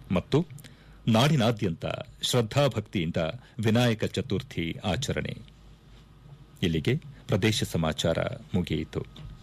ಮತ್ತು ನಾಡಿನಾದ್ಯಂತ ಶ್ರದ್ದಾಭಕ್ತಿಯಿಂದ ವಿನಾಯಕ ಚತುರ್ಥಿ ಆಚರಣೆ ಇಲ್ಲಿಗೆ ಪ್ರದೇಶ ಸಮಾಚಾರ ಮುಗಿಯಿತು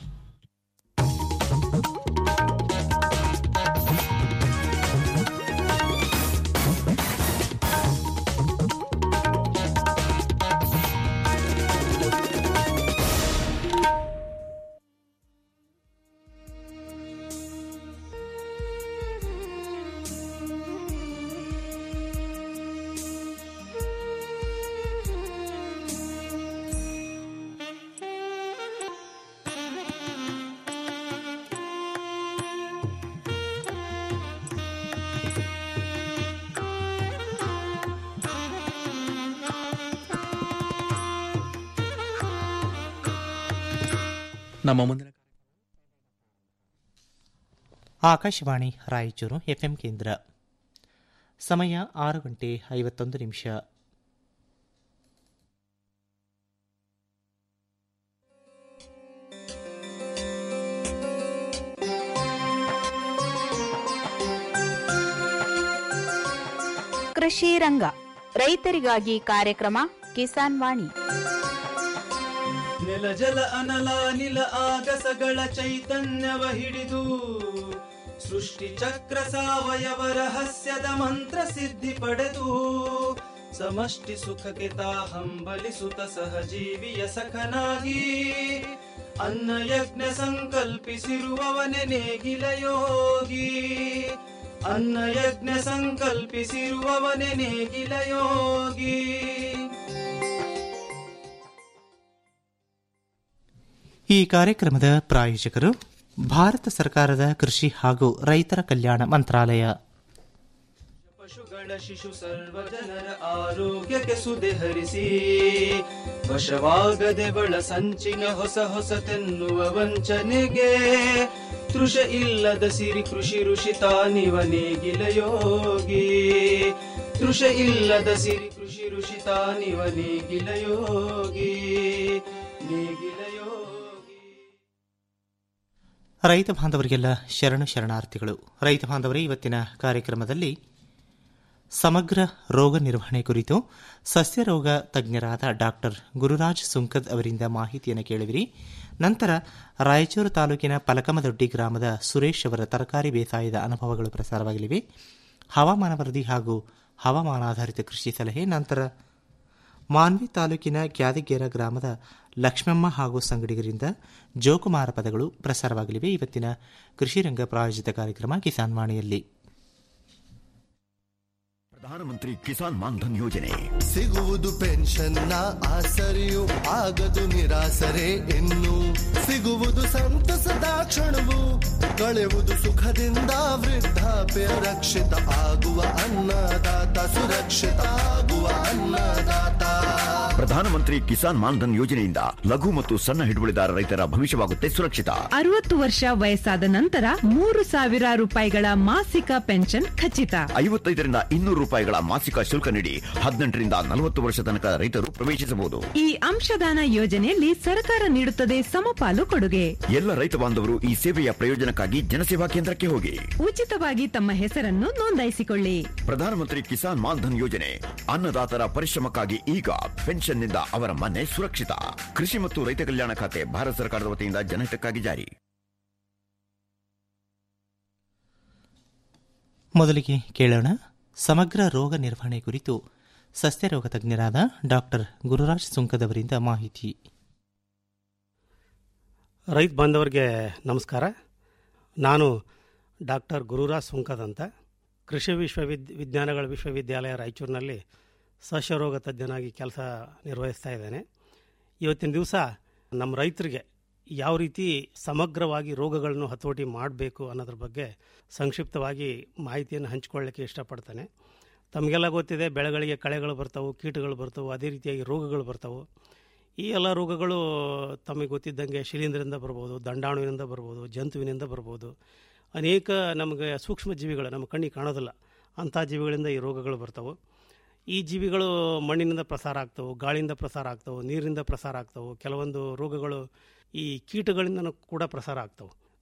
ನಮ್ಮ ಮುಂದಿನ ಆಕಾಶವಾಣಿ ರಾಯಚೂರು ಎಫ್ಎಂ ಕೇಂದ್ರ ಸಮಯ ಆರು ಗಂಟೆ ಐವತ್ತೊಂದು ನಿಮಿಷ ಕೃಷಿ ರಂಗ ರೈತರಿಗಾಗಿ ಕಾರ್ಯಕ್ರಮ ಕಿಸಾನ್ ವಾಣಿ ನೆಲ ಜಲ ಅನಲ ನಿಲ ಆಗಸಗಳ ಚೈತನ್ಯವ ಹಿಡಿದು ಸೃಷ್ಟಿ ಚಕ್ರ ಸಾವಯವ ರಹಸ್ಯದ ಮಂತ್ರ ಸಿದ್ಧಿ ಪಡೆದು ಸಮಷ್ಟಿ ಸುಖಕ್ಕೆ ತಾ ಹಂಬಲಿಸುತ್ತ ಸಹಜೀವಿಯ ಸಖನಾಗಿ ಅನ್ನ ಯಜ್ಞ ಸಂಕಲ್ಪಿಸಿರುವವನೆ ನೇಗಿಲ ಯೋಗಿ ಅನ್ನ ಯಜ್ಞ ಸಂಕಲ್ಪಿಸಿರುವವನೆ ನೇಗಿಲ ಯೋಗಿ ಈ ಕಾರ್ಯಕ್ರಮದ ಪ್ರಾಯೋಜಕರು ಭಾರತ ಸರ್ಕಾರದ ಕೃಷಿ ಹಾಗೂ ರೈತರ ಕಲ್ಯಾಣ ಮಂತ್ರಾಲಯ ಪಶುಗಳ ಶಿಶು ಸರ್ವ ಜನರ ಆರೋಗ್ಯಕ್ಕೆ ಸುದೆ ಹರಿಸಿ ವಶವಾಗದೆ ಬಳ ಸಂಚಿನ ಹೊಸ ಹೊಸತೆನ್ನುವ ವಂಚನೆಗೆ ತೃಷ ಇಲ್ಲದ ಸಿರಿ ಕೃಷಿ ಋಷಿ ತಾನಿವ ನೇಗಿಲ ಯೋಗಿ ತೃಷ ಇಲ್ಲದ ಸಿರಿ ಕೃಷಿ ಋಷಿ ತಾನಿವ ನೇಗಿಲ ಯೋಗಿ ನೇಗಿಲ ಯೋಗಿ ರೈತ ಬಾಂಧವರಿಗೆಲ್ಲ ಶರಣು ಶರಣಾರ್ಥಿಗಳು ರೈತ ಬಾಂಧವರೇ ಇವತ್ತಿನ ಕಾರ್ಯಕ್ರಮದಲ್ಲಿ ಸಮಗ್ರ ರೋಗ ನಿರ್ವಹಣೆ ಕುರಿತು ಸಸ್ಯ ರೋಗ ತಜ್ಞರಾದ ಡಾಕ್ಟರ್ ಗುರುರಾಜ್ ಸುಂಕದ್ ಅವರಿಂದ ಮಾಹಿತಿಯನ್ನು ಕೇಳಿದಿರಿ ನಂತರ ರಾಯಚೂರು ತಾಲೂಕಿನ ಪಲಕಮದೊಡ್ಡಿ ಗ್ರಾಮದ ಸುರೇಶ್ ಅವರ ತರಕಾರಿ ಬೇಸಾಯದ ಅನುಭವಗಳು ಪ್ರಸಾರವಾಗಲಿವೆ ಹವಾಮಾನ ವರದಿ ಹಾಗೂ ಹವಾಮಾನಾಧಾರಿತ ಕೃಷಿ ಸಲಹೆ ನಂತರ ಮಾನ್ವಿ ತಾಲೂಕಿನ ಕ್ಯಾದಗೇರ ಗ್ರಾಮದ ಲಕ್ಷ್ಮಮ್ಮ ಹಾಗೂ ಸಂಗಡಿಗರಿಂದ ಜೋಕುಮಾರ ಪದಗಳು ಪ್ರಸಾರವಾಗಲಿವೆ ಇವತ್ತಿನ ಕೃಷಿ ರಂಗ ಪ್ರಾಯೋಜಿತ ಕಾರ್ಯಕ್ರಮ ಕಿಸಾನ್ ವಾಣಿಯಲ್ಲಿ ಪ್ರಧಾನಮಂತ್ರಿ ಕಿಸಾನ್ ಮಾನ್ಧನ್ ಯೋಜನೆ ಸಿಗುವುದು ಪೆನ್ಷನ್ನ ಆಸರೆಯು ಆಗದು ನಿರಾಸರೆ ಇನ್ನು ಸಿಗುವುದು ಸಂತಸದ ಕ್ಷಣವು ಕಳೆವುದು ಸುಖದಿಂದ ವೃದ್ಧಾಪ್ಯ ರಕ್ಷಿತ ಆಗುವ ಅನ್ನದಾತ ಸುರಕ್ಷಿತ ಆಗುವ ಅನ್ನದಾತ ಪ್ರಧಾನಮಂತ್ರಿ ಕಿಸಾನ್ ಮಾನ್ಧನ್ ಯೋಜನೆಯಿಂದ ಲಘು ಮತ್ತು ಸಣ್ಣ ಹಿಡುವಳಿದಾರ ರೈತರ ಭವಿಷ್ಯವಾಗುತ್ತೆ ಸುರಕ್ಷಿತ ಅರವತ್ತು ವರ್ಷ ವಯಸ್ಸಾದ ನಂತರ ಮೂರು ಸಾವಿರ ರೂಪಾಯಿಗಳ ಮಾಸಿಕ ಪೆನ್ಷನ್ ಖಚಿತ ಐವತ್ತೈದರಿಂದ ಇನ್ನೂರು ರೂಪಾಯಿಗಳ ಮಾಸಿಕ ಶುಲ್ಕ ನೀಡಿ ಹದಿನೆಂಟರಿಂದ ನಲವತ್ತು ವರ್ಷ ತನಕ ರೈತರು ಪ್ರವೇಶಿಸಬಹುದು ಈ ಅಂಶದಾನ ಯೋಜನೆಯಲ್ಲಿ ಸರ್ಕಾರ ನೀಡುತ್ತದೆ ಸಮಪಾಲು ಕೊಡುಗೆ ಎಲ್ಲ ರೈತ ಬಾಂಧವರು ಈ ಸೇವೆಯ ಪ್ರಯೋಜನಕ್ಕಾಗಿ ಜನಸೇವಾ ಕೇಂದ್ರಕ್ಕೆ ಹೋಗಿ ಉಚಿತವಾಗಿ ತಮ್ಮ ಹೆಸರನ್ನು ನೋಂದಾಯಿಸಿಕೊಳ್ಳಿ ಪ್ರಧಾನಮಂತ್ರಿ ಕಿಸಾನ್ ಮಾನ್ಧನ್ ಯೋಜನೆ ಅನ್ನದಾತರ ಪರಿಶ್ರಮಕ್ಕಾಗಿ ಈಗ ಪೆನ್ಷನ್ನಿಂದ ಅವರ ಮನೆ ಸುರಕ್ಷಿತ ಕೃಷಿ ಮತ್ತು ರೈತ ಕಲ್ಯಾಣ ಖಾತೆ ಭಾರತ ಸರ್ಕಾರದ ವತಿಯಿಂದ ಜನಹಿತಕ್ಕಾಗಿ ಜಾರಿ ಮೊದಲಿಗೆ ಕೇಳೋಣ ಸಮಗ್ರ ರೋಗ ನಿರ್ವಹಣೆ ಕುರಿತು ಸಸ್ಯ ರೋಗ ತಜ್ಞರಾದ ಡಾಕ್ಟರ್ ಗುರುರಾಜ್ ಸುಂಕದ್ ಅವರಿಂದ ಮಾಹಿತಿ ರೈತ ಬಾಂಧವರಿಗೆ ನಮಸ್ಕಾರ ನಾನು ಡಾಕ್ಟರ್ ಗುರುರಾಜ್ ಸುಂಕದ್ ಅಂತ ಕೃಷಿ ವಿಶ್ವವಿದ್ ವಿಜ್ಞಾನಗಳ ವಿಶ್ವವಿದ್ಯಾಲಯ ರಾಯಚೂರಿನಲ್ಲಿ ಸಸ್ಯರೋಗ ತಜ್ಞನಾಗಿ ಕೆಲಸ ನಿರ್ವಹಿಸ್ತಾ ಇದ್ದೇನೆ ಇವತ್ತಿನ ದಿವಸ ನಮ್ಮ ರೈತರಿಗೆ ಯಾವ ರೀತಿ ಸಮಗ್ರವಾಗಿ ರೋಗಗಳನ್ನು ಹತೋಟಿ ಮಾಡಬೇಕು ಅನ್ನೋದ್ರ ಬಗ್ಗೆ ಸಂಕ್ಷಿಪ್ತವಾಗಿ ಮಾಹಿತಿಯನ್ನು ಹಂಚಿಕೊಳ್ಳಿಕ್ಕೆ ಇಷ್ಟಪಡ್ತೇನೆ ತಮಗೆಲ್ಲ ಗೊತ್ತಿದೆ ಬೆಳೆಗಳಿಗೆ ಕಳೆಗಳು ಬರ್ತಾವೆ ಕೀಟಗಳು ಬರ್ತಾವೆ ಅದೇ ರೀತಿಯಾಗಿ ರೋಗಗಳು ಬರ್ತಾವೆ ಈ ಎಲ್ಲ ರೋಗಗಳು ತಮಗೆ ಗೊತ್ತಿದ್ದಂಗೆ ಶಿಲೀಂಧ್ರದಿಂದ ಬರ್ಬೋದು ದಂಡಾಣುವಿನಿಂದ ಬರ್ಬೋದು ಜಂತುವಿನಿಂದ ಬರ್ಬೋದು ಅನೇಕ ನಮಗೆ ಸೂಕ್ಷ್ಮ ಜೀವಿಗಳು ನಮ್ಮ ಕಣ್ಣಿಗೆ ಕಾಣೋದಿಲ್ಲ ಅಂಥ ಜೀವಿಗಳಿಂದ ಈ ರೋಗಗಳು ಬರ್ತಾವೆ ಈ ಜೀವಿಗಳು ಮಣ್ಣಿನಿಂದ ಪ್ರಸಾರ ಆಗ್ತವೆ ಗಾಳಿಯಿಂದ ಪ್ರಸಾರ ಆಗ್ತವೆ ನೀರಿನಿಂದ ಪ್ರಸಾರ ಆಗ್ತವೆ ಕೆಲವೊಂದು ರೋಗಗಳು ಈ ಕೀಟಗಳಿಂದ ಕೂಡ ಪ್ರಸಾರ ಆಗ್ತವೆ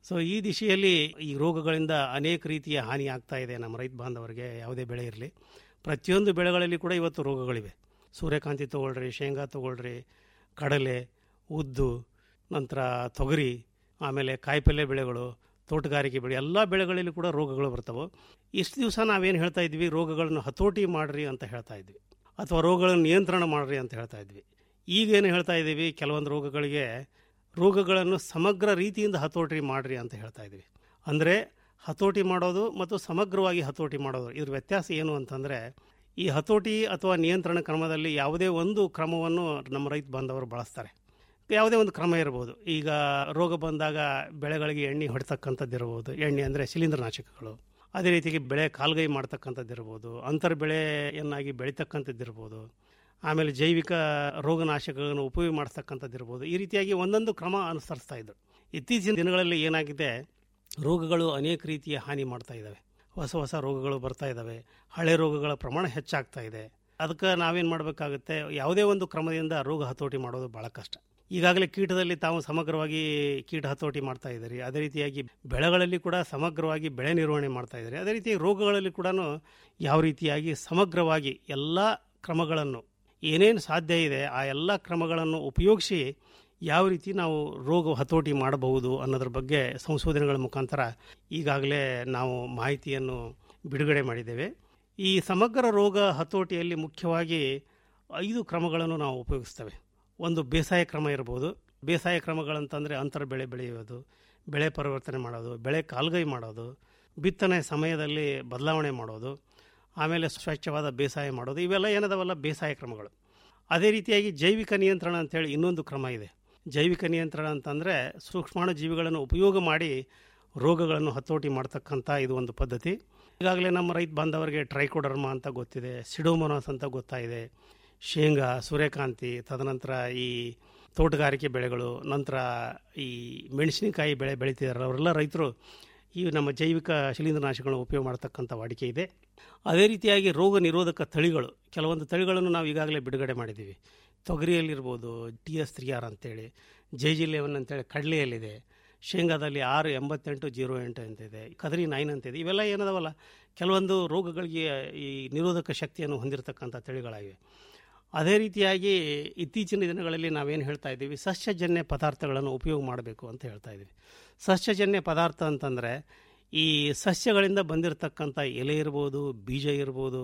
ಸೊ ಈ ದಿಶೆಯಲ್ಲಿ ಈ ರೋಗಗಳಿಂದ ಅನೇಕ ರೀತಿಯ ಹಾನಿ ಆಗ್ತಾ ಇದೆ ನಮ್ಮ ರೈತ ಬಾಂಧವರಿಗೆ ಯಾವುದೇ ಬೆಳೆ ಇರಲಿ ಪ್ರತಿಯೊಂದು ಬೆಳೆಗಳಲ್ಲಿ ಕೂಡ ಇವತ್ತು ರೋಗಗಳಿವೆ ಸೂರ್ಯಕಾಂತಿ ತೊಗೊಳ್ರಿ ಶೇಂಗಾ ತೊಗೊಳ್ರಿ ಕಡಲೆ ಉದ್ದು ನಂತರ ತೊಗರಿ ಆಮೇಲೆ ಕಾಯಿಪಲ್ಯ ಬೆಳೆಗಳು ತೋಟಗಾರಿಕೆ ಬೆಳೆ ಎಲ್ಲ ಬೆಳೆಗಳಲ್ಲಿ ಕೂಡ ರೋಗಗಳು ಬರ್ತವೆ ಇಷ್ಟು ದಿವಸ ನಾವೇನು ಹೇಳ್ತಾ ಇದ್ವಿ ರೋಗಗಳನ್ನು ಹತೋಟಿ ಮಾಡ್ರಿ ಅಂತ ಹೇಳ್ತಾ ಇದ್ವಿ ಅಥವಾ ರೋಗಗಳನ್ನು ನಿಯಂತ್ರಣ ಮಾಡ್ರಿ ಅಂತ ಹೇಳ್ತಾ ಇದ್ವಿ ಈಗೇನು ಹೇಳ್ತಾ ಇದ್ದೀವಿ ಕೆಲವೊಂದು ರೋಗಗಳಿಗೆ ರೋಗಗಳನ್ನು ಸಮಗ್ರ ರೀತಿಯಿಂದ ಹತೋಟಿ ಮಾಡ್ರಿ ಅಂತ ಹೇಳ್ತಾ ಇದ್ವಿ ಅಂದರೆ ಹತೋಟಿ ಮಾಡೋದು ಮತ್ತು ಸಮಗ್ರವಾಗಿ ಹತೋಟಿ ಮಾಡೋದು ಇದ್ರ ವ್ಯತ್ಯಾಸ ಏನು ಅಂತಂದರೆ ಈ ಹತೋಟಿ ಅಥವಾ ನಿಯಂತ್ರಣ ಕ್ರಮದಲ್ಲಿ ಯಾವುದೇ ಒಂದು ಕ್ರಮವನ್ನು ನಮ್ಮ ರೈತ ಬಾಂಧವರು ಬಳಸ್ತಾರೆ ಯಾವುದೇ ಒಂದು ಕ್ರಮ ಇರ್ಬೋದು ಈಗ ರೋಗ ಬಂದಾಗ ಬೆಳೆಗಳಿಗೆ ಎಣ್ಣೆ ಹೊಡ್ತಕ್ಕಂಥದ್ದು ಇರ್ಬೋದು ಎಣ್ಣೆ ಅಂದರೆ ಶಿಲೀಂಧ್ರನಾಶಕಗಳು ಅದೇ ರೀತಿಗೆ ಬೆಳೆ ಕಾಲ್ಗೈ ಮಾಡ್ತಕ್ಕಂಥದ್ದು ಇರ್ಬೋದು ಅಂತರ್ ಬೆಳೆಯನ್ನಾಗಿ ಬೆಳೀತಕ್ಕಂಥದ್ದು ಇರ್ಬೋದು ಆಮೇಲೆ ಜೈವಿಕ ರೋಗನಾಶಕಗಳನ್ನು ಉಪಯೋಗ ಮಾಡಿಸ್ತಕ್ಕಂಥದ್ದು ಇರ್ಬೋದು ಈ ರೀತಿಯಾಗಿ ಒಂದೊಂದು ಕ್ರಮ ಅನುಸರಿಸ್ತಾ ಇದ್ರು ಇತ್ತೀಚಿನ ದಿನಗಳಲ್ಲಿ ಏನಾಗಿದೆ ರೋಗಗಳು ಅನೇಕ ರೀತಿಯ ಹಾನಿ ಮಾಡ್ತಾ ಇದ್ದಾವೆ ಹೊಸ ಹೊಸ ರೋಗಗಳು ಬರ್ತಾ ಇದ್ದಾವೆ ಹಳೆ ರೋಗಗಳ ಪ್ರಮಾಣ ಹೆಚ್ಚಾಗ್ತಾ ಇದೆ ಅದಕ್ಕೆ ನಾವೇನು ಮಾಡಬೇಕಾಗುತ್ತೆ ಯಾವುದೇ ಒಂದು ಕ್ರಮದಿಂದ ರೋಗ ಹತೋಟಿ ಮಾಡೋದು ಭಾಳ ಕಷ್ಟ ಈಗಾಗಲೇ ಕೀಟದಲ್ಲಿ ತಾವು ಸಮಗ್ರವಾಗಿ ಕೀಟ ಹತೋಟಿ ಮಾಡ್ತಾ ಇದ್ದಾರೆ ಅದೇ ರೀತಿಯಾಗಿ ಬೆಳೆಗಳಲ್ಲಿ ಕೂಡ ಸಮಗ್ರವಾಗಿ ಬೆಳೆ ನಿರ್ವಹಣೆ ಮಾಡ್ತಾ ಇದ್ದಾರೆ ಅದೇ ರೀತಿ ರೋಗಗಳಲ್ಲಿ ಕೂಡ ಯಾವ ರೀತಿಯಾಗಿ ಸಮಗ್ರವಾಗಿ ಎಲ್ಲ ಕ್ರಮಗಳನ್ನು ಏನೇನು ಸಾಧ್ಯ ಇದೆ ಆ ಎಲ್ಲ ಕ್ರಮಗಳನ್ನು ಉಪಯೋಗಿಸಿ ಯಾವ ರೀತಿ ನಾವು ರೋಗ ಹತೋಟಿ ಮಾಡಬಹುದು ಅನ್ನೋದ್ರ ಬಗ್ಗೆ ಸಂಶೋಧನೆಗಳ ಮುಖಾಂತರ ಈಗಾಗಲೇ ನಾವು ಮಾಹಿತಿಯನ್ನು ಬಿಡುಗಡೆ ಮಾಡಿದ್ದೇವೆ ಈ ಸಮಗ್ರ ರೋಗ ಹತೋಟಿಯಲ್ಲಿ ಮುಖ್ಯವಾಗಿ ಐದು ಕ್ರಮಗಳನ್ನು ನಾವು ಉಪಯೋಗಿಸ್ತೇವೆ ಒಂದು ಬೇಸಾಯ ಕ್ರಮ ಇರ್ಬೋದು ಬೇಸಾಯ ಕ್ರಮಗಳಂತಂದರೆ ಅಂತರ ಬೆಳೆ ಬೆಳೆಯೋದು ಬೆಳೆ ಪರಿವರ್ತನೆ ಮಾಡೋದು ಬೆಳೆ ಕಾಲ್ಗೈ ಮಾಡೋದು ಬಿತ್ತನೆ ಸಮಯದಲ್ಲಿ ಬದಲಾವಣೆ ಮಾಡೋದು ಆಮೇಲೆ ಸ್ವಚ್ಛವಾದ ಬೇಸಾಯ ಮಾಡೋದು ಇವೆಲ್ಲ ಏನದವಲ್ಲ ಬೇಸಾಯ ಕ್ರಮಗಳು ಅದೇ ರೀತಿಯಾಗಿ ಜೈವಿಕ ನಿಯಂತ್ರಣ ಅಂತೇಳಿ ಇನ್ನೊಂದು ಕ್ರಮ ಇದೆ ಜೈವಿಕ ನಿಯಂತ್ರಣ ಅಂತಂದರೆ ಸೂಕ್ಷ್ಮಾಣು ಜೀವಿಗಳನ್ನು ಉಪಯೋಗ ಮಾಡಿ ರೋಗಗಳನ್ನು ಹತೋಟಿ ಮಾಡ್ತಕ್ಕಂಥ ಇದು ಒಂದು ಪದ್ಧತಿ ಈಗಾಗಲೇ ನಮ್ಮ ರೈತ ಬಾಂಧವರಿಗೆ ಟ್ರೈಕೋಡರ್ಮ ಅಂತ ಗೊತ್ತಿದೆ ಸಿಡೋಮೊನಾಸ್ ಅಂತ ಗೊತ್ತಾಯಿದೆ ಶೇಂಗಾ ಸೂರ್ಯಕಾಂತಿ ತದನಂತರ ಈ ತೋಟಗಾರಿಕೆ ಬೆಳೆಗಳು ನಂತರ ಈ ಮೆಣಸಿನಕಾಯಿ ಬೆಳೆ ಬೆಳೀತಿದ್ದಾರೆ ಅವರೆಲ್ಲ ರೈತರು ಈ ನಮ್ಮ ಜೈವಿಕ ಶಿಲೀಂಧ್ರನಾಶಕಗಳನ್ನು ಉಪಯೋಗ ಮಾಡ್ತಕ್ಕಂಥ ವಾಡಿಕೆ ಇದೆ ಅದೇ ರೀತಿಯಾಗಿ ರೋಗ ನಿರೋಧಕ ತಳಿಗಳು ಕೆಲವೊಂದು ತಳಿಗಳನ್ನು ನಾವು ಈಗಾಗಲೇ ಬಿಡುಗಡೆ ಮಾಡಿದ್ದೀವಿ ತೊಗರಿಯಲ್ಲಿರ್ಬೋದು ಟಿ ಎಸ್ ತ್ರೀ ಆರ್ ಅಂತೇಳಿ ಜೈ ಜಿ ಲೆವೆನ್ ಅಂತೇಳಿ ಕಡಲೆಯಲ್ಲಿದೆ ಶೇಂಗಾದಲ್ಲಿ ಆರು ಎಂಬತ್ತೆಂಟು ಜೀರೋ ಎಂಟು ಅಂತಿದೆ ಕದರಿ ನೈನ್ ಅಂತಿದೆ ಇವೆಲ್ಲ ಏನದವಲ್ಲ ಕೆಲವೊಂದು ರೋಗಗಳಿಗೆ ಈ ನಿರೋಧಕ ಶಕ್ತಿಯನ್ನು ಹೊಂದಿರತಕ್ಕಂಥ ತಳಿಗಳಾಗಿವೆ ಅದೇ ರೀತಿಯಾಗಿ ಇತ್ತೀಚಿನ ದಿನಗಳಲ್ಲಿ ನಾವೇನು ಹೇಳ್ತಾ ಇದ್ದೀವಿ ಸಸ್ಯಜನ್ಯ ಪದಾರ್ಥಗಳನ್ನು ಉಪಯೋಗ ಮಾಡಬೇಕು ಅಂತ ಹೇಳ್ತಾ ಇದ್ದೀವಿ ಸಸ್ಯಜನ್ಯ ಪದಾರ್ಥ ಅಂತಂದರೆ ಈ ಸಸ್ಯಗಳಿಂದ ಬಂದಿರತಕ್ಕಂಥ ಎಲೆ ಇರ್ಬೋದು ಬೀಜ ಇರ್ಬೋದು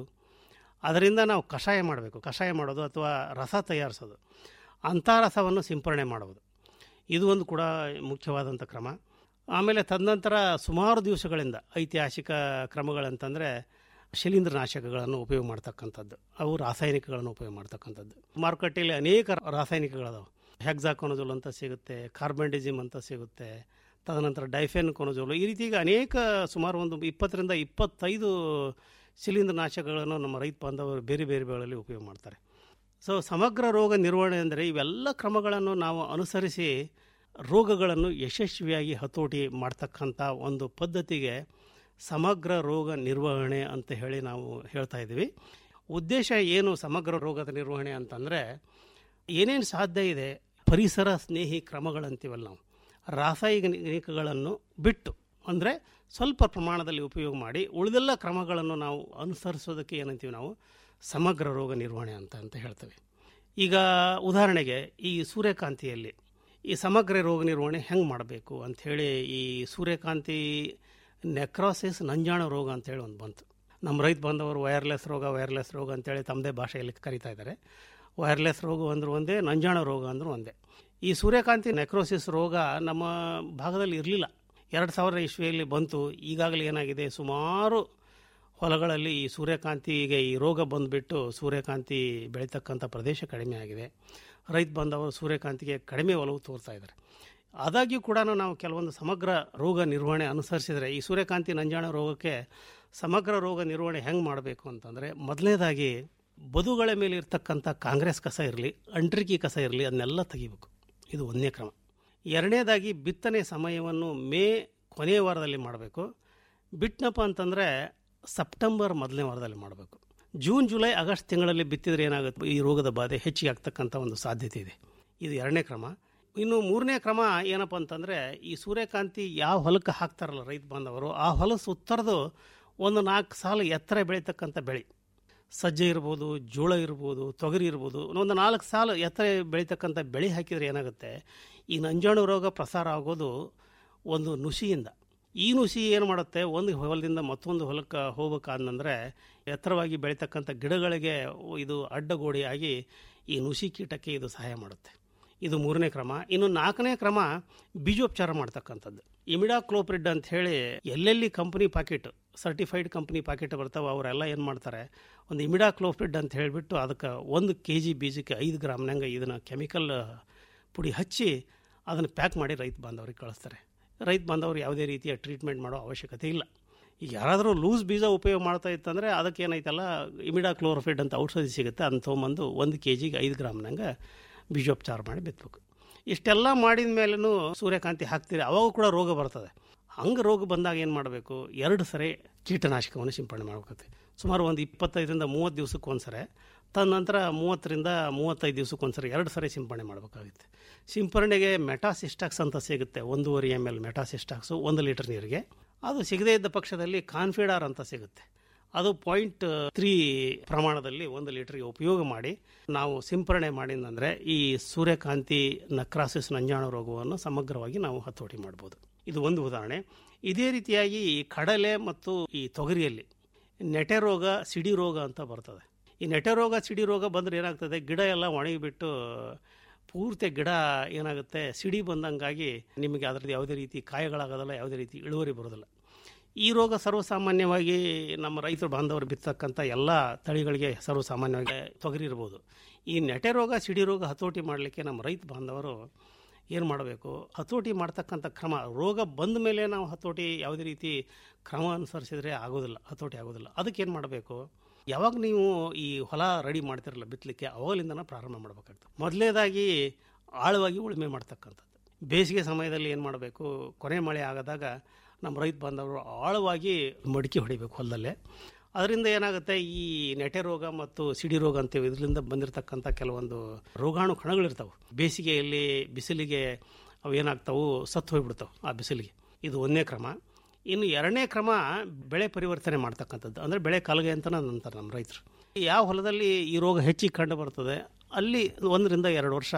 ಅದರಿಂದ ನಾವು ಕಷಾಯ ಮಾಡಬೇಕು ಕಷಾಯ ಮಾಡೋದು ಅಥವಾ ರಸ ತಯಾರಿಸೋದು ಅಂಥ ರಸವನ್ನು ಸಿಂಪರಣೆ ಮಾಡುವುದು ಇದು ಒಂದು ಕೂಡ ಮುಖ್ಯವಾದಂಥ ಕ್ರಮ ಆಮೇಲೆ ತದನಂತರ ಸುಮಾರು ದಿವಸಗಳಿಂದ ಐತಿಹಾಸಿಕ ಕ್ರಮಗಳಂತಂದರೆ ಶಿಲೀಂಧ್ರನಾಶಕಗಳನ್ನು ಉಪಯೋಗ ಮಾಡ್ತಕ್ಕಂಥದ್ದು ಅವು ರಾಸಾಯನಿಕಗಳನ್ನು ಉಪಯೋಗ ಮಾಡ್ತಕ್ಕಂಥದ್ದು ಮಾರುಕಟ್ಟೆಯಲ್ಲಿ ಅನೇಕ ರಾಸಾಯನಿಕಗಳದಾವೆ ಹೆಕ್ಸಾಕೊನಜೋಲ್ ಅಂತ ಸಿಗುತ್ತೆ ಕಾರ್ಬೆಂಡಿಜಿಮ್ ಅಂತ ಸಿಗುತ್ತೆ ತದನಂತರ ಡೈಫೆನ್ ಕೊನಜೋಲು ಈ ರೀತಿ ಈಗ ಅನೇಕ ಸುಮಾರು ಒಂದು ಇಪ್ಪತ್ತರಿಂದ ಇಪ್ಪತ್ತೈದು ಶಿಲೀಂಧ್ರನಾಶಕಗಳನ್ನು ನಮ್ಮ ರೈತ ಬಾಂಧವರು ಬೇರೆ ಬೇರೆ ಬೆಳೆಗಳಲ್ಲಿ ಉಪಯೋಗ ಮಾಡ್ತಾರೆ ಸೊ ಸಮಗ್ರ ರೋಗ ನಿರ್ವಹಣೆ ಅಂದರೆ ಇವೆಲ್ಲ ಕ್ರಮಗಳನ್ನು ನಾವು ಅನುಸರಿಸಿ ರೋಗಗಳನ್ನು ಯಶಸ್ವಿಯಾಗಿ ಹತೋಟಿ ಮಾಡ್ತಕ್ಕಂಥ ಒಂದು ಪದ್ಧತಿಗೆ ಸಮಗ್ರ ರೋಗ ನಿರ್ವಹಣೆ ಅಂತ ಹೇಳಿ ನಾವು ಹೇಳ್ತಾ ಇದ್ದೀವಿ ಉದ್ದೇಶ ಏನು ಸಮಗ್ರ ರೋಗದ ನಿರ್ವಹಣೆ ಅಂತಂದರೆ ಏನೇನು ಸಾಧ್ಯ ಇದೆ ಪರಿಸರ ಸ್ನೇಹಿ ಕ್ರಮಗಳಂತೀವಲ್ಲ ನಾವು ರಾಸಾಯನಿಕಗಳನ್ನು ಬಿಟ್ಟು ಅಂದರೆ ಸ್ವಲ್ಪ ಪ್ರಮಾಣದಲ್ಲಿ ಉಪಯೋಗ ಮಾಡಿ ಉಳಿದೆಲ್ಲ ಕ್ರಮಗಳನ್ನು ನಾವು ಅನುಸರಿಸೋದಕ್ಕೆ ಏನಂತೀವಿ ನಾವು ಸಮಗ್ರ ರೋಗ ನಿರ್ವಹಣೆ ಅಂತ ಅಂತ ಹೇಳ್ತೇವೆ ಈಗ ಉದಾಹರಣೆಗೆ ಈ ಸೂರ್ಯಕಾಂತಿಯಲ್ಲಿ ಈ ಸಮಗ್ರ ರೋಗ ನಿರ್ವಹಣೆ ಹೆಂಗೆ ಮಾಡಬೇಕು ಅಂಥೇಳಿ ಈ ಸೂರ್ಯಕಾಂತಿ ನೆಕ್ರಾಸಿಸ್ ನಂಜಾಣ ರೋಗ ಅಂತೇಳಿ ಒಂದು ಬಂತು ನಮ್ಮ ರೈತ ಬಾಂಧವರು ವೈರ್ಲೆಸ್ ರೋಗ ವೈರ್ಲೆಸ್ ರೋಗ ಅಂತೇಳಿ ತಮ್ಮದೇ ಭಾಷೆಯಲ್ಲಿ ಕರಿತಾ ಇದ್ದಾರೆ ವೈರ್ಲೆಸ್ ರೋಗ ಅಂದರೂ ಒಂದೇ ನಂಜಾಣ ರೋಗ ಅಂದರೂ ಒಂದೇ ಈ ಸೂರ್ಯಕಾಂತಿ ನೆಕ್ರೋಸಿಸ್ ರೋಗ ನಮ್ಮ ಭಾಗದಲ್ಲಿ ಇರಲಿಲ್ಲ ಎರಡು ಸಾವಿರ ಇಸ್ವಿಯಲ್ಲಿ ಬಂತು ಈಗಾಗಲೇ ಏನಾಗಿದೆ ಸುಮಾರು ಹೊಲಗಳಲ್ಲಿ ಈ ಸೂರ್ಯಕಾಂತಿಗೆ ಈ ರೋಗ ಬಂದುಬಿಟ್ಟು ಸೂರ್ಯಕಾಂತಿ ಬೆಳೀತಕ್ಕಂಥ ಪ್ರದೇಶ ಕಡಿಮೆ ಆಗಿದೆ ರೈತ ಬಾಂಧವರು ಸೂರ್ಯಕಾಂತಿಗೆ ಕಡಿಮೆ ಒಲವು ತೋರ್ತಾ ಇದ್ದಾರೆ ಆದಾಗ್ಯೂ ಕೂಡ ನಾವು ಕೆಲವೊಂದು ಸಮಗ್ರ ರೋಗ ನಿರ್ವಹಣೆ ಅನುಸರಿಸಿದರೆ ಈ ಸೂರ್ಯಕಾಂತಿ ನಂಜಾಣ ರೋಗಕ್ಕೆ ಸಮಗ್ರ ರೋಗ ನಿರ್ವಹಣೆ ಹೆಂಗೆ ಮಾಡಬೇಕು ಅಂತಂದರೆ ಮೊದಲನೇದಾಗಿ ಬದುಗಳ ಮೇಲೆ ಇರ್ತಕ್ಕಂಥ ಕಾಂಗ್ರೆಸ್ ಕಸ ಇರಲಿ ಅಂಟ್ರಿಕಿ ಕಸ ಇರಲಿ ಅದನ್ನೆಲ್ಲ ತೆಗಿಬೇಕು ಇದು ಒಂದನೇ ಕ್ರಮ ಎರಡನೇದಾಗಿ ಬಿತ್ತನೆ ಸಮಯವನ್ನು ಮೇ ಕೊನೆಯ ವಾರದಲ್ಲಿ ಮಾಡಬೇಕು ಬಿಟ್ಟನಪ್ಪ ಅಂತಂದರೆ ಸೆಪ್ಟೆಂಬರ್ ಮೊದಲನೇ ವಾರದಲ್ಲಿ ಮಾಡಬೇಕು ಜೂನ್ ಜುಲೈ ಆಗಸ್ಟ್ ತಿಂಗಳಲ್ಲಿ ಬಿತ್ತಿದ್ರೆ ಏನಾಗುತ್ತೆ ಈ ರೋಗದ ಬಾಧೆ ಹೆಚ್ಚಿಗೆ ಆಗ್ತಕ್ಕಂಥ ಒಂದು ಸಾಧ್ಯತೆ ಇದೆ ಇದು ಎರಡನೇ ಕ್ರಮ ಇನ್ನು ಮೂರನೇ ಕ್ರಮ ಏನಪ್ಪ ಅಂತಂದರೆ ಈ ಸೂರ್ಯಕಾಂತಿ ಯಾವ ಹೊಲಕ್ಕೆ ಹಾಕ್ತಾರಲ್ಲ ರೈತ ಬಾಂಧವರು ಆ ಹೊಲ ಸುತ್ತರದು ಒಂದು ನಾಲ್ಕು ಸಾಲು ಎತ್ತರ ಬೆಳೀತಕ್ಕಂಥ ಬೆಳೆ ಸಜ್ಜೆ ಇರ್ಬೋದು ಜೋಳ ಇರ್ಬೋದು ತೊಗರಿ ಇರ್ಬೋದು ಒಂದು ನಾಲ್ಕು ಸಾಲು ಎತ್ತರ ಬೆಳೀತಕ್ಕಂಥ ಬೆಳೆ ಹಾಕಿದರೆ ಏನಾಗುತ್ತೆ ಈ ನಂಜಾಣು ರೋಗ ಪ್ರಸಾರ ಆಗೋದು ಒಂದು ನುಸಿಯಿಂದ ಈ ನುಸಿ ಏನು ಮಾಡುತ್ತೆ ಒಂದು ಹೊಲದಿಂದ ಮತ್ತೊಂದು ಹೊಲಕ್ಕೆ ಹೋಗ್ಬೇಕಾದಂದ್ರೆ ಎತ್ತರವಾಗಿ ಬೆಳೀತಕ್ಕಂಥ ಗಿಡಗಳಿಗೆ ಇದು ಅಡ್ಡಗೋಡೆಯಾಗಿ ಈ ನುಸಿ ಕೀಟಕ್ಕೆ ಇದು ಸಹಾಯ ಮಾಡುತ್ತೆ ಇದು ಮೂರನೇ ಕ್ರಮ ಇನ್ನು ನಾಲ್ಕನೇ ಕ್ರಮ ಬೀಜೋಪಚಾರ ಮಾಡ್ತಕ್ಕಂಥದ್ದು ಇಮಿಡಾ ಕ್ಲೋಪ್ರಿಡ್ ಅಂತ ಹೇಳಿ ಎಲ್ಲೆಲ್ಲಿ company packet certified company packet ಬರ್ತಾವೆ ಅವರೆಲ್ಲ ಏನು ಮಾಡ್ತಾರೆ ಒಂದು ಇಮಿಡಾ ಕ್ಲೋಪ್ರಿಡ್ ಅಂತ ಹೇಳಿಬಿಟ್ಟು ಅದಕ್ಕೆ ಒಂದು ಕೆ ಜಿ ಬೀಜಕ್ಕೆ ಐದು ಗ್ರಾಮ್ನಂಗೆ ಇದನ್ನು ಕೆಮಿಕಲ್ ಪುಡಿ ಹಚ್ಚಿ ಅದನ್ನು ಪ್ಯಾಕ್ ಮಾಡಿ ರೈತ ಬಾಂಧವ್ರಿಗೆ ಕಳಿಸ್ತಾರೆ ರೈತ ಬಾಂಧವ್ರು ಯಾವುದೇ ರೀತಿಯ ಟ್ರೀಟ್ಮೆಂಟ್ ಮಾಡೋ ಅವಶ್ಯಕತೆ ಇಲ್ಲ ಈಗ ಯಾರಾದರೂ ಲೂಸ್ ಬೀಜ ಉಪಯೋಗ ಮಾಡ್ತಾ ಇತ್ತಂದರೆ ಅದಕ್ಕೆ ಏನೈತಲ್ಲ ಇಮಿಡಾ ಕ್ಲೋರೋಫಿಡ್ ಅಂತ ಔಷಧಿ ಸಿಗುತ್ತೆ ಅದನ್ನ ತೊಗೊಂಬಂದು ಒಂದು ಕೆ ಜಿಗೆ ಐದು ಗ್ರಾಮ್ನಂಗೆ ಬೀಜೋಪಚಾರ ಮಾಡಿ ಬಿತ್ತಬೇಕು ಇಷ್ಟೆಲ್ಲ ಮಾಡಿದ ಮೇಲೂ ಸೂರ್ಯಕಾಂತಿ ಹಾಕ್ತೀರಿ ಅವಾಗ ಕೂಡ ರೋಗ ಬರ್ತದೆ ಹಂಗೆ ರೋಗ ಬಂದಾಗ ಏನು ಮಾಡಬೇಕು ಎರಡು ಸರಿ ಕೀಟನಾಶಕವನ್ನು ಸಿಂಪಡಣೆ ಮಾಡಬೇಕಾಗುತ್ತೆ ಸುಮಾರು ಒಂದು ಇಪ್ಪತ್ತೈದರಿಂದ ಮೂವತ್ತು ದಿವಸಕ್ಕೆ ಒಂದು ಸರಿ ತದನಂತರ ಮೂವತ್ತರಿಂದ ಮೂವತ್ತೈದು ದಿವಸಕ್ಕೆ ಒಂದು ಸರಿ ಎರಡು ಸರಿ ಸಿಂಪಡಣೆ ಮಾಡಬೇಕಾಗುತ್ತೆ ಸಿಂಪರಣೆಗೆ ಮೆಟಾಸಿಸ್ಟಾಕ್ಸ್ ಅಂತ ಸಿಗುತ್ತೆ ಒಂದೂವರೆ ಎಮ್ ಎಲ್ ಮೆಟಾಸಿಸ್ಟಾಕ್ಸು ಒಂದು ಲೀಟರ್ ನೀರಿಗೆ ಅದು ಸಿಗದೇ ಇದ್ದ ಪಕ್ಷದಲ್ಲಿ ಕಾನ್ಫಿಡಾರ್ ಅಂತ ಸಿಗುತ್ತೆ ಅದು ಪಾಯಿಂಟ್ ತ್ರೀ ಪ್ರಮಾಣದಲ್ಲಿ ಒಂದು ಲೀಟರ್ಗೆ ಉಪಯೋಗ ಮಾಡಿ ನಾವು ಸಿಂಪರಣೆ ಮಾಡಿದಂದರೆ ಈ ಸೂರ್ಯಕಾಂತಿ ನಕ್ರಾಸಿಸ್ ನಂಜಾಣು ರೋಗವನ್ನು ಸಮಗ್ರವಾಗಿ ನಾವು ಹತೋಟಿ ಮಾಡ್ಬೋದು ಇದು ಒಂದು ಉದಾಹರಣೆ ಇದೇ ರೀತಿಯಾಗಿ ಈ ಕಡಲೆ ಮತ್ತು ಈ ತೊಗರಿಯಲ್ಲಿ ನೆಟೆ ರೋಗ ಸಿಡಿ ರೋಗ ಅಂತ ಬರ್ತದೆ ಈ ನೆಟೆ ರೋಗ ಸಿಡಿ ರೋಗ ಬಂದರೆ ಏನಾಗ್ತದೆ ಗಿಡ ಎಲ್ಲ ಒಣಗಿಬಿಟ್ಟು ಪೂರ್ತಿ ಗಿಡ ಏನಾಗುತ್ತೆ ಸಿಡಿ ಬಂದಂಗಾಗಿ ನಿಮಗೆ ಅದರದ್ದು ಯಾವುದೇ ರೀತಿ ಕಾಯಗಳಾಗೋದಿಲ್ಲ ಯಾವುದೇ ರೀತಿ ಇಳುವರಿ ಬರೋದಿಲ್ಲ ಈ ರೋಗ ಸರ್ವಸಾಮಾನ್ಯವಾಗಿ ನಮ್ಮ ರೈತರು ಬಾಂಧವರು ಬಿತ್ತಕ್ಕಂಥ ಎಲ್ಲ ತಳಿಗಳಿಗೆ ಸರ್ವಸಾಮಾನ್ಯವಾಗಿ ತೊಗರಿ ಇರ್ಬೋದು ಈ ನೆಟೆ ರೋಗ ಸಿಡಿ ರೋಗ ಹತೋಟಿ ಮಾಡಲಿಕ್ಕೆ ನಮ್ಮ ರೈತ ಬಾಂಧವರು ಏನು ಮಾಡಬೇಕು ಹತೋಟಿ ಮಾಡ್ತಕ್ಕಂಥ ಕ್ರಮ ರೋಗ ಬಂದ ಮೇಲೆ ನಾವು ಹತೋಟಿ ಯಾವುದೇ ರೀತಿ ಕ್ರಮ ಅನುಸರಿಸಿದರೆ ಆಗೋದಿಲ್ಲ ಹತೋಟಿ ಆಗೋದಿಲ್ಲ ಅದಕ್ಕೆ ಏನು ಮಾಡಬೇಕು ಯಾವಾಗ ನೀವು ಈ ಹೊಲ ರೆಡಿ ಮಾಡ್ತಿರಲ್ಲ ಬಿತ್ತಲಿಕ್ಕೆ ಅವಾಗಲಿಂದನೇ ಪ್ರಾರಂಭ ಮಾಡಬೇಕಾಗ್ತದೆ ಮೊದಲನೇದಾಗಿ ಆಳವಾಗಿ ಉಳುಮೆ ಮಾಡ್ತಕ್ಕಂಥದ್ದು ಬೇಸಿಗೆ ಸಮಯದಲ್ಲಿ ಏನು ಮಾಡಬೇಕು ಕೊನೆ ಮಳೆ ಆಗದಾಗ ನಮ್ಮ ರೈತ ಬಾಂಧವರು ಆಳವಾಗಿ ಮಡಿಕೆ ಹೊಡಿಬೇಕು ಹೊಲದಲ್ಲೇ ಅದರಿಂದ ಏನಾಗುತ್ತೆ ಈ ನೆಟೆ ರೋಗ ಮತ್ತು ಸಿಡಿ ರೋಗ ಅಂತೀವಿ ಇದರಿಂದ ಬಂದಿರತಕ್ಕಂಥ ಕೆಲವೊಂದು ರೋಗಾಣು ಕಣಗಳಿರ್ತಾವೆ ಬೇಸಿಗೆಯಲ್ಲಿ ಬಿಸಿಲಿಗೆ ಅವು ಏನಾಗ್ತಾವು ಸತ್ತು ಹೋಗ್ಬಿಡ್ತಾವೆ ಆ ಬಿಸಿಲಿಗೆ ಇದು ಒಂದನೇ ಕ್ರಮ ಇನ್ನು ಎರಡನೇ ಕ್ರಮ ಬೆಳೆ ಪರಿವರ್ತನೆ ಮಾಡ್ತಕ್ಕಂಥದ್ದು ಅಂದರೆ ಬೆಳೆ ಕಾಲ್ಗೆ ಅಂತ ಅಂತಾರೆ ನಮ್ಮ ರೈತರು ಯಾವ ಹೊಲದಲ್ಲಿ ಈ ರೋಗ ಹೆಚ್ಚಿಗೆ ಕಂಡು ಬರ್ತದೆ ಅಲ್ಲಿ ಒಂದರಿಂದ ಎರಡು ವರ್ಷ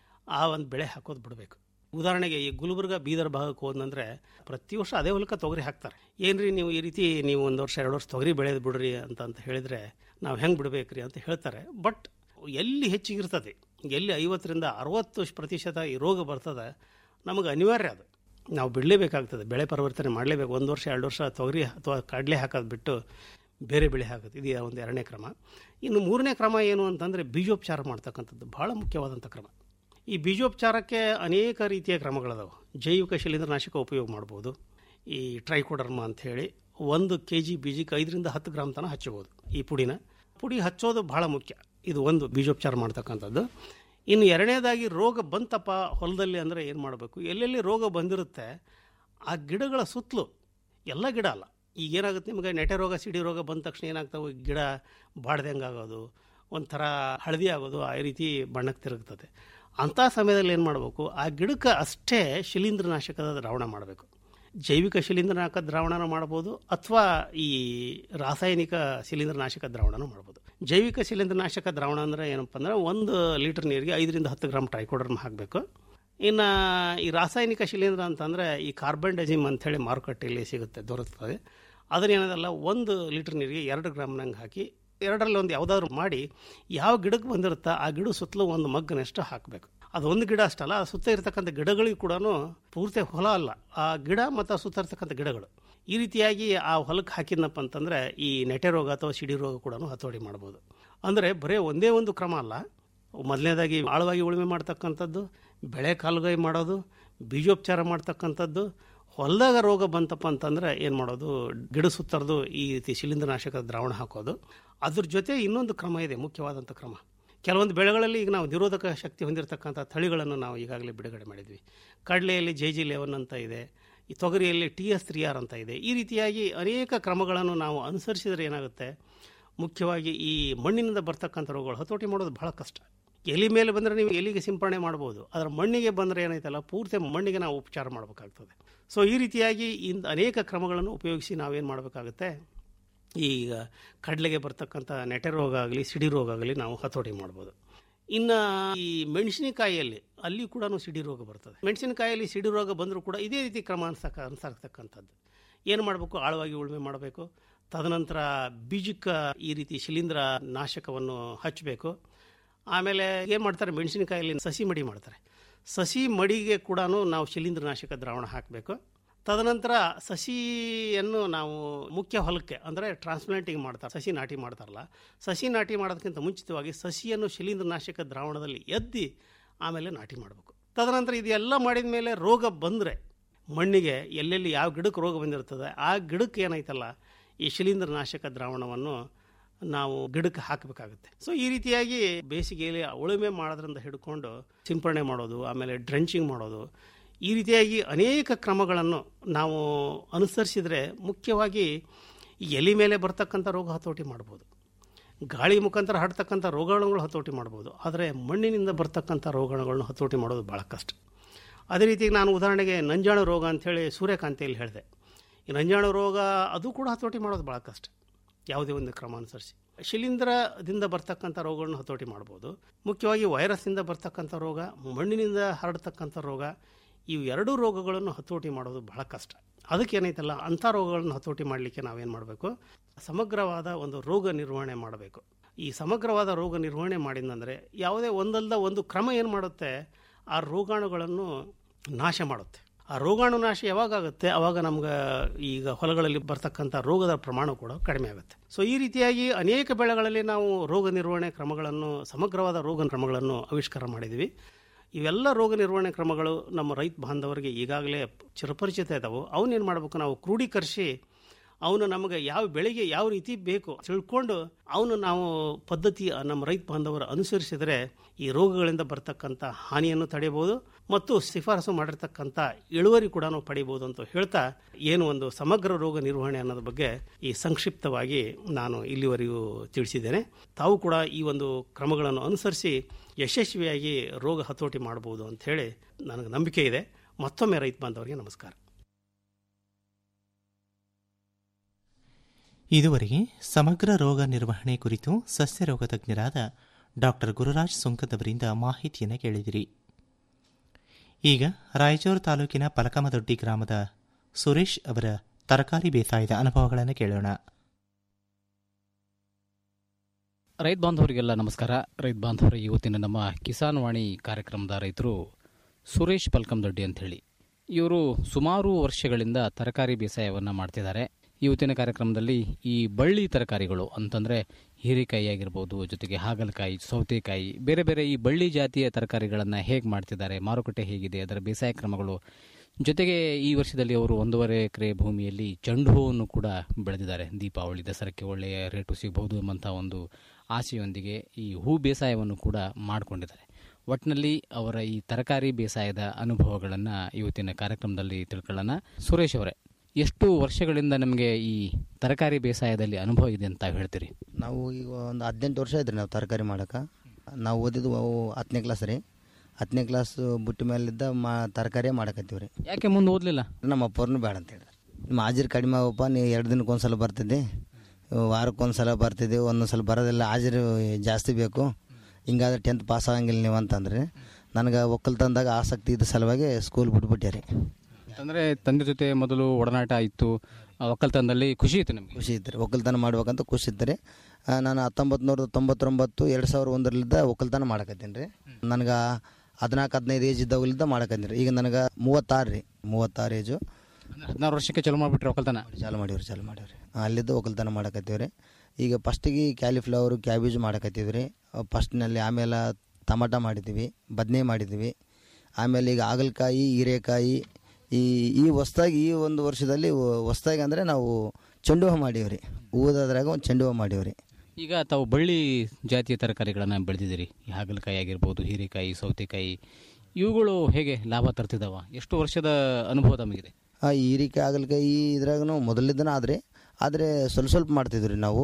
ಆ ಒಂದು ಬೆಳೆ ಹಾಕೋದು ಬಿಡಬೇಕು ಉದಾಹರಣೆಗೆ ಈ ಗುಲ್ಬರ್ಗ ಬೀದರ್ ಭಾಗಕ್ಕೆ ಹೋದಂದ್ರೆ ಪ್ರತಿ ವರ್ಷ ಅದೇ ಹೊಲಕ್ಕೆ ತೊಗರಿ ಹಾಕ್ತಾರೆ ಏನ್ರಿ ನೀವು ಈ ರೀತಿ ನೀವು ಒಂದು ವರ್ಷ ಎರಡು ವರ್ಷ ತೊಗರಿ ಬೆಳೆದು ಬಿಡ್ರಿ ಅಂತ ಅಂತ ಹೇಳಿದರೆ ನಾವು ಹೆಂಗೆ ಬಿಡಬೇಕ್ರಿ ಅಂತ ಹೇಳ್ತಾರೆ ಬಟ್ ಎಲ್ಲಿ ಹೆಚ್ಚಿಗಿರ್ತದೆ ಎಲ್ಲಿ ಐವತ್ತರಿಂದ ಅರವತ್ತು ಪ್ರತಿಶತ ಈ ರೋಗ ಬರ್ತದೆ ನಮಗೆ ಅನಿವಾರ್ಯ ಅದು ನಾವು ಬಿಡಲೇಬೇಕಾಗ್ತದೆ ಬೆಳೆ ಪರಿವರ್ತನೆ ಮಾಡಲೇಬೇಕು ಒಂದು ವರ್ಷ ಎರಡು ವರ್ಷ ತೊಗರಿ ಅಥವಾ ಕಡಲೆ ಹಾಕೋದು ಬಿಟ್ಟು ಬೇರೆ ಬೆಳೆ ಹಾಕೋದು ಇದು ಒಂದು ಎರಡನೇ ಕ್ರಮ ಇನ್ನು ಮೂರನೇ ಕ್ರಮ ಏನು ಅಂತಂದರೆ ಬೀಜೋಪಚಾರ ಮಾಡ್ತಕ್ಕಂಥದ್ದು ಭಾಳ ಮುಖ್ಯವಾದಂಥ ಕ್ರಮ ಈ ಬೀಜೋಪಚಾರಕ್ಕೆ ಅನೇಕ ರೀತಿಯ ಕ್ರಮಗಳದಾವೆ ಜೈವಿಕ ಶಿಲೀಂಧ್ರನಾಶಕ ಉಪಯೋಗ ಮಾಡ್ಬೋದು ಈ ಟ್ರೈಕೋಡರ್ಮ ಅಂಥೇಳಿ ಒಂದು ಕೆ ಜಿ ಬೀಜಕ್ಕೆ ಐದರಿಂದ ಹತ್ತು ಗ್ರಾಮ್ ತನಕ ಹಚ್ಚಬೋದು ಈ ಪುಡಿನ ಪುಡಿ ಹಚ್ಚೋದು ಭಾಳ ಮುಖ್ಯ ಇದು ಒಂದು ಬೀಜೋಪಚಾರ ಮಾಡ್ತಕ್ಕಂಥದ್ದು ಇನ್ನು ಎರಡನೇದಾಗಿ ರೋಗ ಬಂತಪ್ಪ ಹೊಲದಲ್ಲಿ ಅಂದರೆ ಏನು ಮಾಡಬೇಕು ಎಲ್ಲೆಲ್ಲಿ ರೋಗ ಬಂದಿರುತ್ತೆ ಆ ಗಿಡಗಳ ಸುತ್ತಲೂ ಎಲ್ಲ ಗಿಡ ಅಲ್ಲ ಈಗ ಏನಾಗುತ್ತೆ ನಿಮಗೆ ನೆಟೆ ರೋಗ ಸಿಡಿ ರೋಗ ಬಂದ ತಕ್ಷಣ ಏನಾಗ್ತಾವೆ ಗಿಡ ಬಾಡ್ದಂಗೆ ಆಗೋದು ಒಂಥರ ಹಳದಿ ಆಗೋದು ಆ ರೀತಿ ಬಣ್ಣಕ್ಕೆ ತಿರುಗ್ತದೆ ಅಂಥ ಸಮಯದಲ್ಲಿ ಏನು ಮಾಡಬೇಕು ಆ ಗಿಡಕ್ಕೆ ಅಷ್ಟೇ ಶಿಲೀಂಧ್ರನಾಶಕದ ದ್ರಾವಣ ಮಾಡಬೇಕು ಜೈವಿಕ ಶಿಲೀಂಧ್ರನಾಶಕ ದ್ರಾವಣನ ಮಾಡ್ಬೋದು ಅಥವಾ ಈ ರಾಸಾಯನಿಕ ಶಿಲೀಂಧ್ರನಾಶಕ ದ್ರಾವಣನ ಮಾಡ್ಬೋದು ಜೈವಿಕ ಶಿಲೀಂಧ್ರನಾಶಕ ದ್ರಾವಣ ಅಂದರೆ ಏನಪ್ಪ ಅಂದ್ರೆ ಒಂದು ಲೀಟರ್ ನೀರಿಗೆ ಐದರಿಂದ ಹತ್ತು ಗ್ರಾಮ್ ಟ್ರೈಕೋಡರ್ಮ್ ಹಾಕಬೇಕು ಇನ್ನು ಈ ರಾಸಾಯನಿಕ ಶಿಲೀಂಧ್ರ ಅಂತಂದರೆ ಈ ಕಾರ್ಬನ್ ಡಜಿಮ್ ಅಂಥೇಳಿ ಮಾರುಕಟ್ಟೆಯಲ್ಲಿ ಸಿಗುತ್ತೆ ದೊರಕ್ತದೆ ಅದನ್ನೇನದಲ್ಲ ಒಂದು ಲೀಟರ್ ನೀರಿಗೆ ಎರಡು ಗ್ರಾಮ್ನಂಗೆ ಹಾಕಿ ಎರಡರಲ್ಲಿ ಒಂದು ಯಾವುದಾದ್ರು ಮಾಡಿ ಯಾವ ಗಿಡಕ್ಕೆ ಬಂದಿರುತ್ತಾ ಆ ಗಿಡ ಸುತ್ತಲೂ ಒಂದು ಮಗ್ಗನಷ್ಟು ಹಾಕಬೇಕು ಅದು ಒಂದು ಗಿಡ ಅಷ್ಟಲ್ಲ ಆ ಸುತ್ತ ಇರತಕ್ಕಂಥ ಗಿಡಗಳಿಗೂ ಕೂಡ ಪೂರ್ತಿ ಹೊಲ ಅಲ್ಲ ಆ ಗಿಡ ಮತ್ತು ಆ ಸುತ್ತ ಇರತಕ್ಕಂಥ ಗಿಡಗಳು ಈ ರೀತಿಯಾಗಿ ಆ ಹೊಲಕ್ಕೆ ಹಾಕಿದ್ನಪ್ಪ ಅಂತಂದರೆ ಈ ನೆಟೆ ರೋಗ ಅಥವಾ ಸಿಡಿ ರೋಗ ಕೂಡ ಹತೋಟಿ ಮಾಡ್ಬೋದು ಅಂದರೆ ಬರೀ ಒಂದೇ ಒಂದು ಕ್ರಮ ಅಲ್ಲ ಮೊದಲನೇದಾಗಿ ಆಳವಾಗಿ ಉಳುಮೆ ಮಾಡ್ತಕ್ಕಂಥದ್ದು ಬೆಳೆ ಕಾಲುಗೈ ಮಾಡೋದು ಬೀಜೋಪಚಾರ ಮಾಡ್ತಕ್ಕಂಥದ್ದು ಹೊಲದಾಗ ರೋಗ ಬಂತಪ್ಪ ಅಂತಂದರೆ ಏನು ಮಾಡೋದು ಗಿಡ ಸುತ್ತರದು ಈ ರೀತಿ ಶಿಲೀಂಧ್ರನಾಶಕ ದ್ರಾವಣ ಹಾಕೋದು ಅದ್ರ ಜೊತೆ ಇನ್ನೊಂದು ಕ್ರಮ ಇದೆ ಮುಖ್ಯವಾದಂಥ ಕ್ರಮ ಕೆಲವೊಂದು ಬೆಳೆಗಳಲ್ಲಿ ಈಗ ನಾವು ನಿರೋಧಕ ಶಕ್ತಿ ಹೊಂದಿರತಕ್ಕಂಥ ತಳಿಗಳನ್ನು ನಾವು ಈಗಾಗಲೇ ಬಿಡುಗಡೆ ಮಾಡಿದ್ವಿ ಕಡಲೆಯಲ್ಲಿ ಜೆ ಜಿ ಲೆವೆನ್ ಅಂತ ಇದೆ ಈ ತೊಗರಿಯಲ್ಲಿ ಟಿ ಎಸ್ ತ್ರೀ ಆರ್ ಅಂತ ಇದೆ ಈ ರೀತಿಯಾಗಿ ಅನೇಕ ಕ್ರಮಗಳನ್ನು ನಾವು ಅನುಸರಿಸಿದರೆ ಏನಾಗುತ್ತೆ ಮುಖ್ಯವಾಗಿ ಈ ಮಣ್ಣಿನಿಂದ ಬರ್ತಕ್ಕಂಥ ರೋಗಗಳು ಹತೋಟಿ ಮಾಡೋದು ಬಹಳ ಕಷ್ಟ ಎಲಿ ಮೇಲೆ ಬಂದರೆ ನೀವು ಎಲಿಗೆ ಸಿಂಪರಣೆ ಮಾಡ್ಬೋದು ಅದರ ಮಣ್ಣಿಗೆ ಬಂದರೆ ಏನೈತಲ್ಲ ಪೂರ್ತಿ ಮಣ್ಣಿಗೆ ನಾವು ಉಪಚಾರ ಮಾಡಬೇಕಾಗ್ತದೆ ಸೊ ಈ ರೀತಿಯಾಗಿ ಇಂದ ಅನೇಕ ಕ್ರಮಗಳನ್ನು ಉಪಯೋಗಿಸಿ ನಾವೇನು ಮಾಡಬೇಕಾಗುತ್ತೆ ಈಗ ಕಡಲೆಗೆ ಬರ್ತಕ್ಕಂಥ ನೆಟೆ ರೋಗ ಆಗಲಿ ಸಿಡಿ ರೋಗ ಆಗಲಿ ನಾವು ಹತೋಟಿ ಮಾಡ್ಬೋದು ಇನ್ನು ಈ ಮೆಣಸಿನಕಾಯಿಯಲ್ಲಿ ಅಲ್ಲಿ ಕೂಡ ಸಿಡಿ ರೋಗ ಬರ್ತದೆ ಮೆಣಸಿನಕಾಯಿಯಲ್ಲಿ ಸಿಡಿ ರೋಗ ಬಂದರೂ ಕೂಡ ಇದೇ ರೀತಿ ಕ್ರಮ ಅನ್ಸಕ ಅನುಸರಿಸ್ತಕ್ಕಂಥದ್ದು ಏನು ಮಾಡಬೇಕು ಆಳವಾಗಿ ಉಳುಮೆ ಮಾಡಬೇಕು ತದನಂತರ ಬೀಜಕ್ಕೆ ಈ ರೀತಿ ಶಿಲೀಂಧ್ರ ನಾಶಕವನ್ನು ಹಚ್ಚಬೇಕು ಆಮೇಲೆ ಏನು ಮಾಡ್ತಾರೆ ಮೆಣಸಿನಕಾಯಲ್ಲಿ ಸಸಿ ಮಡಿ ಮಾಡ್ತಾರೆ ಸಸಿ ಮಡಿಗೆ ಕೂಡ ನಾವು ಶಿಲೀಂಧ್ರನಾಶಕ ದ್ರಾವಣ ಹಾಕಬೇಕು ತದನಂತರ ಸಸಿಯನ್ನು ನಾವು ಮುಖ್ಯ ಹೊಲಕ್ಕೆ ಅಂದರೆ ಟ್ರಾನ್ಸ್ಪ್ಲಾಂಟಿಂಗ್ ಮಾಡ್ತಾರೆ ಸಸಿ ನಾಟಿ ಮಾಡ್ತಾರಲ್ಲ ಸಸಿ ನಾಟಿ ಮಾಡೋದಕ್ಕಿಂತ ಮುಂಚಿತವಾಗಿ ಸಸಿಯನ್ನು ಶಿಲೀಂಧ್ರನಾಶಕ ದ್ರಾವಣದಲ್ಲಿ ಎದ್ದಿ ಆಮೇಲೆ ನಾಟಿ ಮಾಡಬೇಕು ತದನಂತರ ಇದೆಲ್ಲ ಮಾಡಿದ ಮೇಲೆ ರೋಗ ಬಂದರೆ ಮಣ್ಣಿಗೆ ಎಲ್ಲೆಲ್ಲಿ ಯಾವ ಗಿಡಕ್ಕೆ ರೋಗ ಬಂದಿರ್ತದೆ ಆ ಗಿಡಕ್ಕೆ ಏನೈತಲ್ಲ ಈ ಶಿಲೀಂಧ್ರನಾಶಕ ದ್ರಾವಣವನ್ನು ನಾವು ಗಿಡಕ್ಕೆ ಹಾಕಬೇಕಾಗುತ್ತೆ ಸೊ ಈ ರೀತಿಯಾಗಿ ಬೇಸಿಗೆಯಲ್ಲಿ ಉಳುಮೆ ಮಾಡೋದ್ರಿಂದ ಹಿಡ್ಕೊಂಡು ಸಿಂಪರಣೆ ಮಾಡೋದು ಆಮೇಲೆ ಡ್ರೆಂಚಿಂಗ್ ಮಾಡೋದು ಈ ರೀತಿಯಾಗಿ ಅನೇಕ ಕ್ರಮಗಳನ್ನು ನಾವು ಅನುಸರಿಸಿದರೆ ಮುಖ್ಯವಾಗಿ ಈ ಎಲೆ ಮೇಲೆ ಬರ್ತಕ್ಕಂಥ ರೋಗ ಹತೋಟಿ ಮಾಡ್ಬೋದು ಗಾಳಿ ಮುಖಾಂತರ ಹರಡ್ತಕ್ಕಂಥ ರೋಗಾಣುಗಳು ಹತೋಟಿ ಮಾಡ್ಬೋದು ಆದರೆ ಮಣ್ಣಿನಿಂದ ಬರ್ತಕ್ಕಂಥ ರೋಗಾಣುಗಳನ್ನು ಹತೋಟಿ ಮಾಡೋದು ಭಾಳ ಕಷ್ಟ ಅದೇ ರೀತಿ ನಾನು ಉದಾಹರಣೆಗೆ ನಂಜಾಣು ರೋಗ ಅಂಥೇಳಿ ಸೂರ್ಯಕಾಂತಿಯಲ್ಲಿ ಹೇಳಿದೆ ಈ ನಂಜಾಣು ರೋಗ ಅದು ಕೂಡ ಹತೋಟಿ ಮಾಡೋದು ಭಾಳ ಕಷ್ಟ ಯಾವುದೇ ಒಂದು ಕ್ರಮ ಅನುಸರಿಸಿ ಶಿಲೀಂಧ್ರದಿಂದ ಬರ್ತಕ್ಕಂಥ ರೋಗಗಳನ್ನು ಹತೋಟಿ ಮಾಡ್ಬೋದು ಮುಖ್ಯವಾಗಿ ವೈರಸ್ಸಿಂದ ಬರ್ತಕ್ಕಂಥ ರೋಗ ಮಣ್ಣಿನಿಂದ ಹರಡ್ತಕ್ಕಂಥ ರೋಗ ಇವು ಎರಡೂ ರೋಗಗಳನ್ನು ಹತೋಟಿ ಮಾಡೋದು ಬಹಳ ಕಷ್ಟ ಅದಕ್ಕೆ ಏನೈತಲ್ಲ ಅಂಥ ರೋಗಗಳನ್ನು ಹತೋಟಿ ಮಾಡಲಿಕ್ಕೆ ನಾವೇನು ಮಾಡಬೇಕು ಸಮಗ್ರವಾದ ಒಂದು ರೋಗ ನಿರ್ವಹಣೆ ಮಾಡಬೇಕು ಈ ಸಮಗ್ರವಾದ ರೋಗ ನಿರ್ವಹಣೆ ಮಾಡಿದಂದರೆ ಯಾವುದೇ ಒಂದಲ್ದ ಒಂದು ಕ್ರಮ ಏನು ಮಾಡುತ್ತೆ ಆ ರೋಗಾಣುಗಳನ್ನು ನಾಶ ಮಾಡುತ್ತೆ ಆ ರೋಗಾಣು ನಾಶ ಯಾವಾಗ ಆಗುತ್ತೆ ಅವಾಗ ನಮ್ಗೆ ಈಗ ಹೊಲಗಳಲ್ಲಿ ಬರ್ತಕ್ಕಂಥ ರೋಗದ ಪ್ರಮಾಣ ಕೂಡ ಕಡಿಮೆ ಆಗುತ್ತೆ ಸೊ ಈ ರೀತಿಯಾಗಿ ಅನೇಕ ಬೆಳೆಗಳಲ್ಲಿ ನಾವು ರೋಗ ನಿರ್ವಹಣೆ ಕ್ರಮಗಳನ್ನು ಸಮಗ್ರವಾದ ರೋಗ ಕ್ರಮಗಳನ್ನು ಆವಿಷ್ಕಾರ ಮಾಡಿದ್ವಿ ಇವೆಲ್ಲ ರೋಗ ನಿರ್ವಹಣೆ ಕ್ರಮಗಳು ನಮ್ಮ ರೈತ ಬಾಂಧವರಿಗೆ ಈಗಾಗಲೇ ಚಿರಪರಿಚಿತ ಇದ್ದಾವೆ ಅವನ್ನೇನು ಮಾಡಬೇಕು ನಾವು ಕ್ರೋಢೀಕರಿಸಿ ಅವನು ನಮಗೆ ಯಾವ ಬೆಳೆಗೆ ಯಾವ ರೀತಿ ಬೇಕು ತಿಳ್ಕೊಂಡು ಅವನು ನಾವು ಪದ್ಧತಿ ನಮ್ಮ ರೈತ ಬಾಂಧವರು ಅನುಸರಿಸಿದರೆ ಈ ರೋಗಗಳಿಂದ ಬರ್ತಕ್ಕಂಥ ಹಾನಿಯನ್ನು ತಡೆಯಬಹುದು ಮತ್ತು ಶಿಫಾರಸು ಮಾಡಿರ್ತಕ್ಕಂಥ ಇಳುವರಿ ಕೂಡ ನಾವು ಪಡಿಬೋದು ಅಂತ ಹೇಳ್ತಾ ಏನು ಒಂದು ಸಮಗ್ರ ರೋಗ ನಿರ್ವಹಣೆ ಅನ್ನೋದ್ರ ಬಗ್ಗೆ ಈ ಸಂಕ್ಷಿಪ್ತವಾಗಿ ನಾನು ಇಲ್ಲಿವರೆಗೂ ತಿಳಿಸಿದ್ದೇನೆ ತಾವು ಕೂಡ ಈ ಒಂದು ಕ್ರಮಗಳನ್ನು ಅನುಸರಿಸಿ ಯಶಸ್ವಿಯಾಗಿ ರೋಗ ಹತೋಟಿ ಮಾಡಬಹುದು ಅಂತ ಹೇಳಿ ನನಗೆ ನಂಬಿಕೆ ಇದೆ ಮತ್ತೊಮ್ಮೆ ರೈತ ಬಾಂಧವರಿಗೆ ನಮಸ್ಕಾರ ಇದುವರೆಗೆ ಸಮಗ್ರ ರೋಗ ನಿರ್ವಹಣೆ ಕುರಿತು ಸಸ್ಯ ರೋಗ ತಜ್ಞರಾದ ಡಾಕ್ಟರ್ ಗುರುರಾಜ್ ಸುಂಕದ್ ಅವರಿಂದ ಮಾಹಿತಿಯನ್ನು ಕೇಳಿದಿರಿ ಈಗ ರಾಯಚೂರು ತಾಲೂಕಿನ ಪಲಕಮದೊಡ್ಡಿ ಗ್ರಾಮದ ಸುರೇಶ್ ಅವರ ತರಕಾರಿ ಬೇಸಾಯದ ಅನುಭವಗಳನ್ನು ಕೇಳೋಣ ರೈತ ಬಾಂಧವರಿಗೆಲ್ಲ ನಮಸ್ಕಾರ ರೈತ ಬಾಂಧವರ ಇವತ್ತಿನ ನಮ್ಮ ಕಿಸಾನ್ ವಾಣಿ ಕಾರ್ಯಕ್ರಮದ ರೈತರು ಸುರೇಶ್ ಪಲ್ಕಂದೊಡ್ಡಿ ಅಂಥೇಳಿ ಇವರು ಸುಮಾರು ವರ್ಷಗಳಿಂದ ತರಕಾರಿ ಬೇಸಾಯವನ್ನು ಮಾಡ್ತಿದ್ದಾರೆ ಇವತ್ತಿನ ಕಾರ್ಯಕ್ರಮದಲ್ಲಿ ಈ ಬಳ್ಳಿ ತರಕಾರಿಗಳು ಅಂತಂದರೆ ಹೀರೆಕಾಯಿ ಆಗಿರ್ಬೋದು ಜೊತೆಗೆ ಹಾಗಲಕಾಯಿ ಸೌತೆಕಾಯಿ ಬೇರೆ ಬೇರೆ ಈ ಬಳ್ಳಿ ಜಾತಿಯ ತರಕಾರಿಗಳನ್ನು ಹೇಗೆ ಮಾಡ್ತಿದ್ದಾರೆ ಮಾರುಕಟ್ಟೆ ಹೇಗಿದೆ ಅದರ ಬೇಸಾಯ ಕ್ರಮಗಳು ಜೊತೆಗೆ ಈ ವರ್ಷದಲ್ಲಿ ಅವರು ಒಂದೂವರೆ ಎಕರೆ ಭೂಮಿಯಲ್ಲಿ ಚೆಂಡು ಹೂವನ್ನು ಕೂಡ ಬೆಳೆದಿದ್ದಾರೆ ದೀಪಾವಳಿ ದಸರಕ್ಕೆ ಒಳ್ಳೆಯ ರೇಟು ಸಿಗಬಹುದು ಎಂಬಂಥ ಒಂದು ಆಸೆಯೊಂದಿಗೆ ಈ ಹೂ ಬೇಸಾಯವನ್ನು ಕೂಡ ಮಾಡಿಕೊಂಡಿದ್ದಾರೆ ಒಟ್ಟಿನಲ್ಲಿ ಅವರ ಈ ತರಕಾರಿ ಬೇಸಾಯದ ಅನುಭವಗಳನ್ನು ಇವತ್ತಿನ ಕಾರ್ಯಕ್ರಮದಲ್ಲಿ ತಿಳ್ಕೊಳ್ಳೋಣ ಸುರೇಶ್ ಅವರೇ ಎಷ್ಟು ವರ್ಷಗಳಿಂದ ನಮಗೆ ಈ ತರಕಾರಿ ಬೇಸಾಯದಲ್ಲಿ ಅನುಭವ ಇದೆ ಅಂತ ಹೇಳ್ತೀರಿ ನಾವು ಈಗ ಒಂದು ಹದಿನೆಂಟು ವರ್ಷ ಇದ್ರಿ ನಾವು ತರಕಾರಿ ಮಾಡೋಕೆ ನಾವು ಓದಿದ್ದು ಅವು ಹತ್ತನೇ ಕ್ಲಾಸ್ ರೀ ಹತ್ತನೇ ಕ್ಲಾಸ್ ಬಿಟ್ಟ ಮೇಲಿದ್ದ ಮಾ ತರಕಾರಿಯೇ ಮಾಡಕತ್ತೀವಿ ರೀ ಯಾಕೆ ಮುಂದೆ ಓದಲಿಲ್ಲ ನಮ್ಮ ಅಪ್ಪವ್ರನ್ನೂ ಬೇಡ ಅಂತ ಹೇಳಿದ್ರು ನಿಮ್ಮ ಹಾಜಿರ್ ಕಡಿಮೆ ಅವಪ್ಪ ನೀ ಎರಡು ದಿನಕ್ಕೆ ಒಂದು ಸಲ ಬರ್ತಿದ್ದೆ ವಾರಕ್ಕೆ ಒಂದು ಸಲ ಬರ್ತಿದ್ದೆ ಒಂದೊಂದು ಸಲ ಬರೋದಿಲ್ಲ ಹಾಜಿರು ಜಾಸ್ತಿ ಬೇಕು ಹಿಂಗಾದ್ರೆ ಟೆಂತ್ ಪಾಸ್ ಆಗಂಗಿಲ್ಲ ನೀವು ಅಂತಂದ್ರೆ ನನಗೆ ಒಕ್ಕಲ್ತನದಾಗ ಆಸಕ್ತಿ ಇದ್ದ ಸಲುವಾಗಿ ಸ್ಕೂಲ್ ಬಿಟ್ಬಿಟ್ಟೆ ರೀ ಅಂದರೆ ತಂದೆ ಜೊತೆ ಮೊದಲು ಒಡನಾಟ ಇತ್ತು ಆ ಒಕ್ಕಲ್ತನದಲ್ಲಿ ಖುಷಿ ಇತ್ತು ನಮಗೆ ಖುಷಿ ಇತ್ತು ರೀ ಒಕ್ಕಲ್ತನ ಮಾಡ್ಬೇಕಂತ ಖುಷಿ ಇತ್ತು ರೀ ಆ, ನಾನು ಹತ್ತೊಂಬತ್ತು ನೂರ ತೊಂಬತ್ತೊಂಬತ್ತು ಎರಡು ಸಾವಿರ ಒಂದರಲ್ಲಿದ್ದ ಒಕ್ಕಲ್ತನ ಮಾಡಕತ್ತೀನಿ ರೀ ನನಗೆ ಹದಿನಾಲ್ಕು ಹದಿನೈದು ಏಜ್ ಇದ್ದಾಗಲಿದ್ದ ಮಾಡಕತ್ತೀನಿ ರೀ ಈಗ ನನಗೆ ಮೂವತ್ತಾರು ರೀ ಮೂವತ್ತಾರು ಏಜು ಹದಿನಾರು ವರ್ಷಕ್ಕೆ ಚಲೋ ಮಾಡಿಬಿಟ್ರೆ ಒಕ್ಕಲ್ತನ ಚಾಲು ಮಾಡೀವ್ರಿ ಚಾಲು ಮಾಡೀವ್ರಿ ಅಲ್ಲಿದ್ದು ಒಕ್ಕಲ್ತನ ಮಾಡಕತ್ತೀವಿ ರೀ ಈಗ ಫಸ್ಟಿಗೆ ಕ್ಯಾಲಿಫ್ಲವರು ಕ್ಯಾಬೇಜ್ ಮಾಡಕತ್ತೀವಿ ರೀ ಫಸ್ಟ್ನಲ್ಲಿ ಆಮೇಲೆ ಟಮಾಟ ಮಾಡಿದ್ದೀವಿ ಬದನೆ ಮಾಡಿದ್ದೀವಿ ಆಮೇಲೆ ಈಗ ಹಾಗಲಕಾಯಿ ಹೀರೆಕಾಯಿ ಈ ಈ ಹೊಸ್ದಾಗಿ ಈ ಒಂದು ವರ್ಷದಲ್ಲಿ ಹೊಸ್ದಾಗಿ ಅಂದರೆ ನಾವು ಚೆಂಡು ಹೂ ಮಾಡೀವಿ ರೀ ಹೂವದ್ರಾಗ ಒಂದು ಚೆಂಡು ಹೂ ಮಾಡೀವಿ ರೀ ಈಗ ತಾವು ಬಳ್ಳಿ ಜಾತಿಯ ತರಕಾರಿಗಳನ್ನು ಬೆಳೆದಿದ್ದೀರಿ ಈ ಹಾಗಲಕಾಯಿ ಆಗಿರ್ಬೋದು ಹೀರೆಕಾಯಿ ಸೌತೆಕಾಯಿ ಇವುಗಳು ಹೇಗೆ ಲಾಭ ತರ್ತಿದ್ದಾವ ಎಷ್ಟು ವರ್ಷದ ಅನುಭವ ತಮಗಿದೆ ಆ ಹೀರಿಕಾಯಿ ಹಾಗಲಕಾಯಿ ಇದ್ರಾಗೂ ಮೊದಲಿದ್ದನ ಆದರೆ ಆದರೆ ಸ್ವಲ್ಪ ಸ್ವಲ್ಪ ಮಾಡ್ತಿದ್ವಿ ರೀ ನಾವು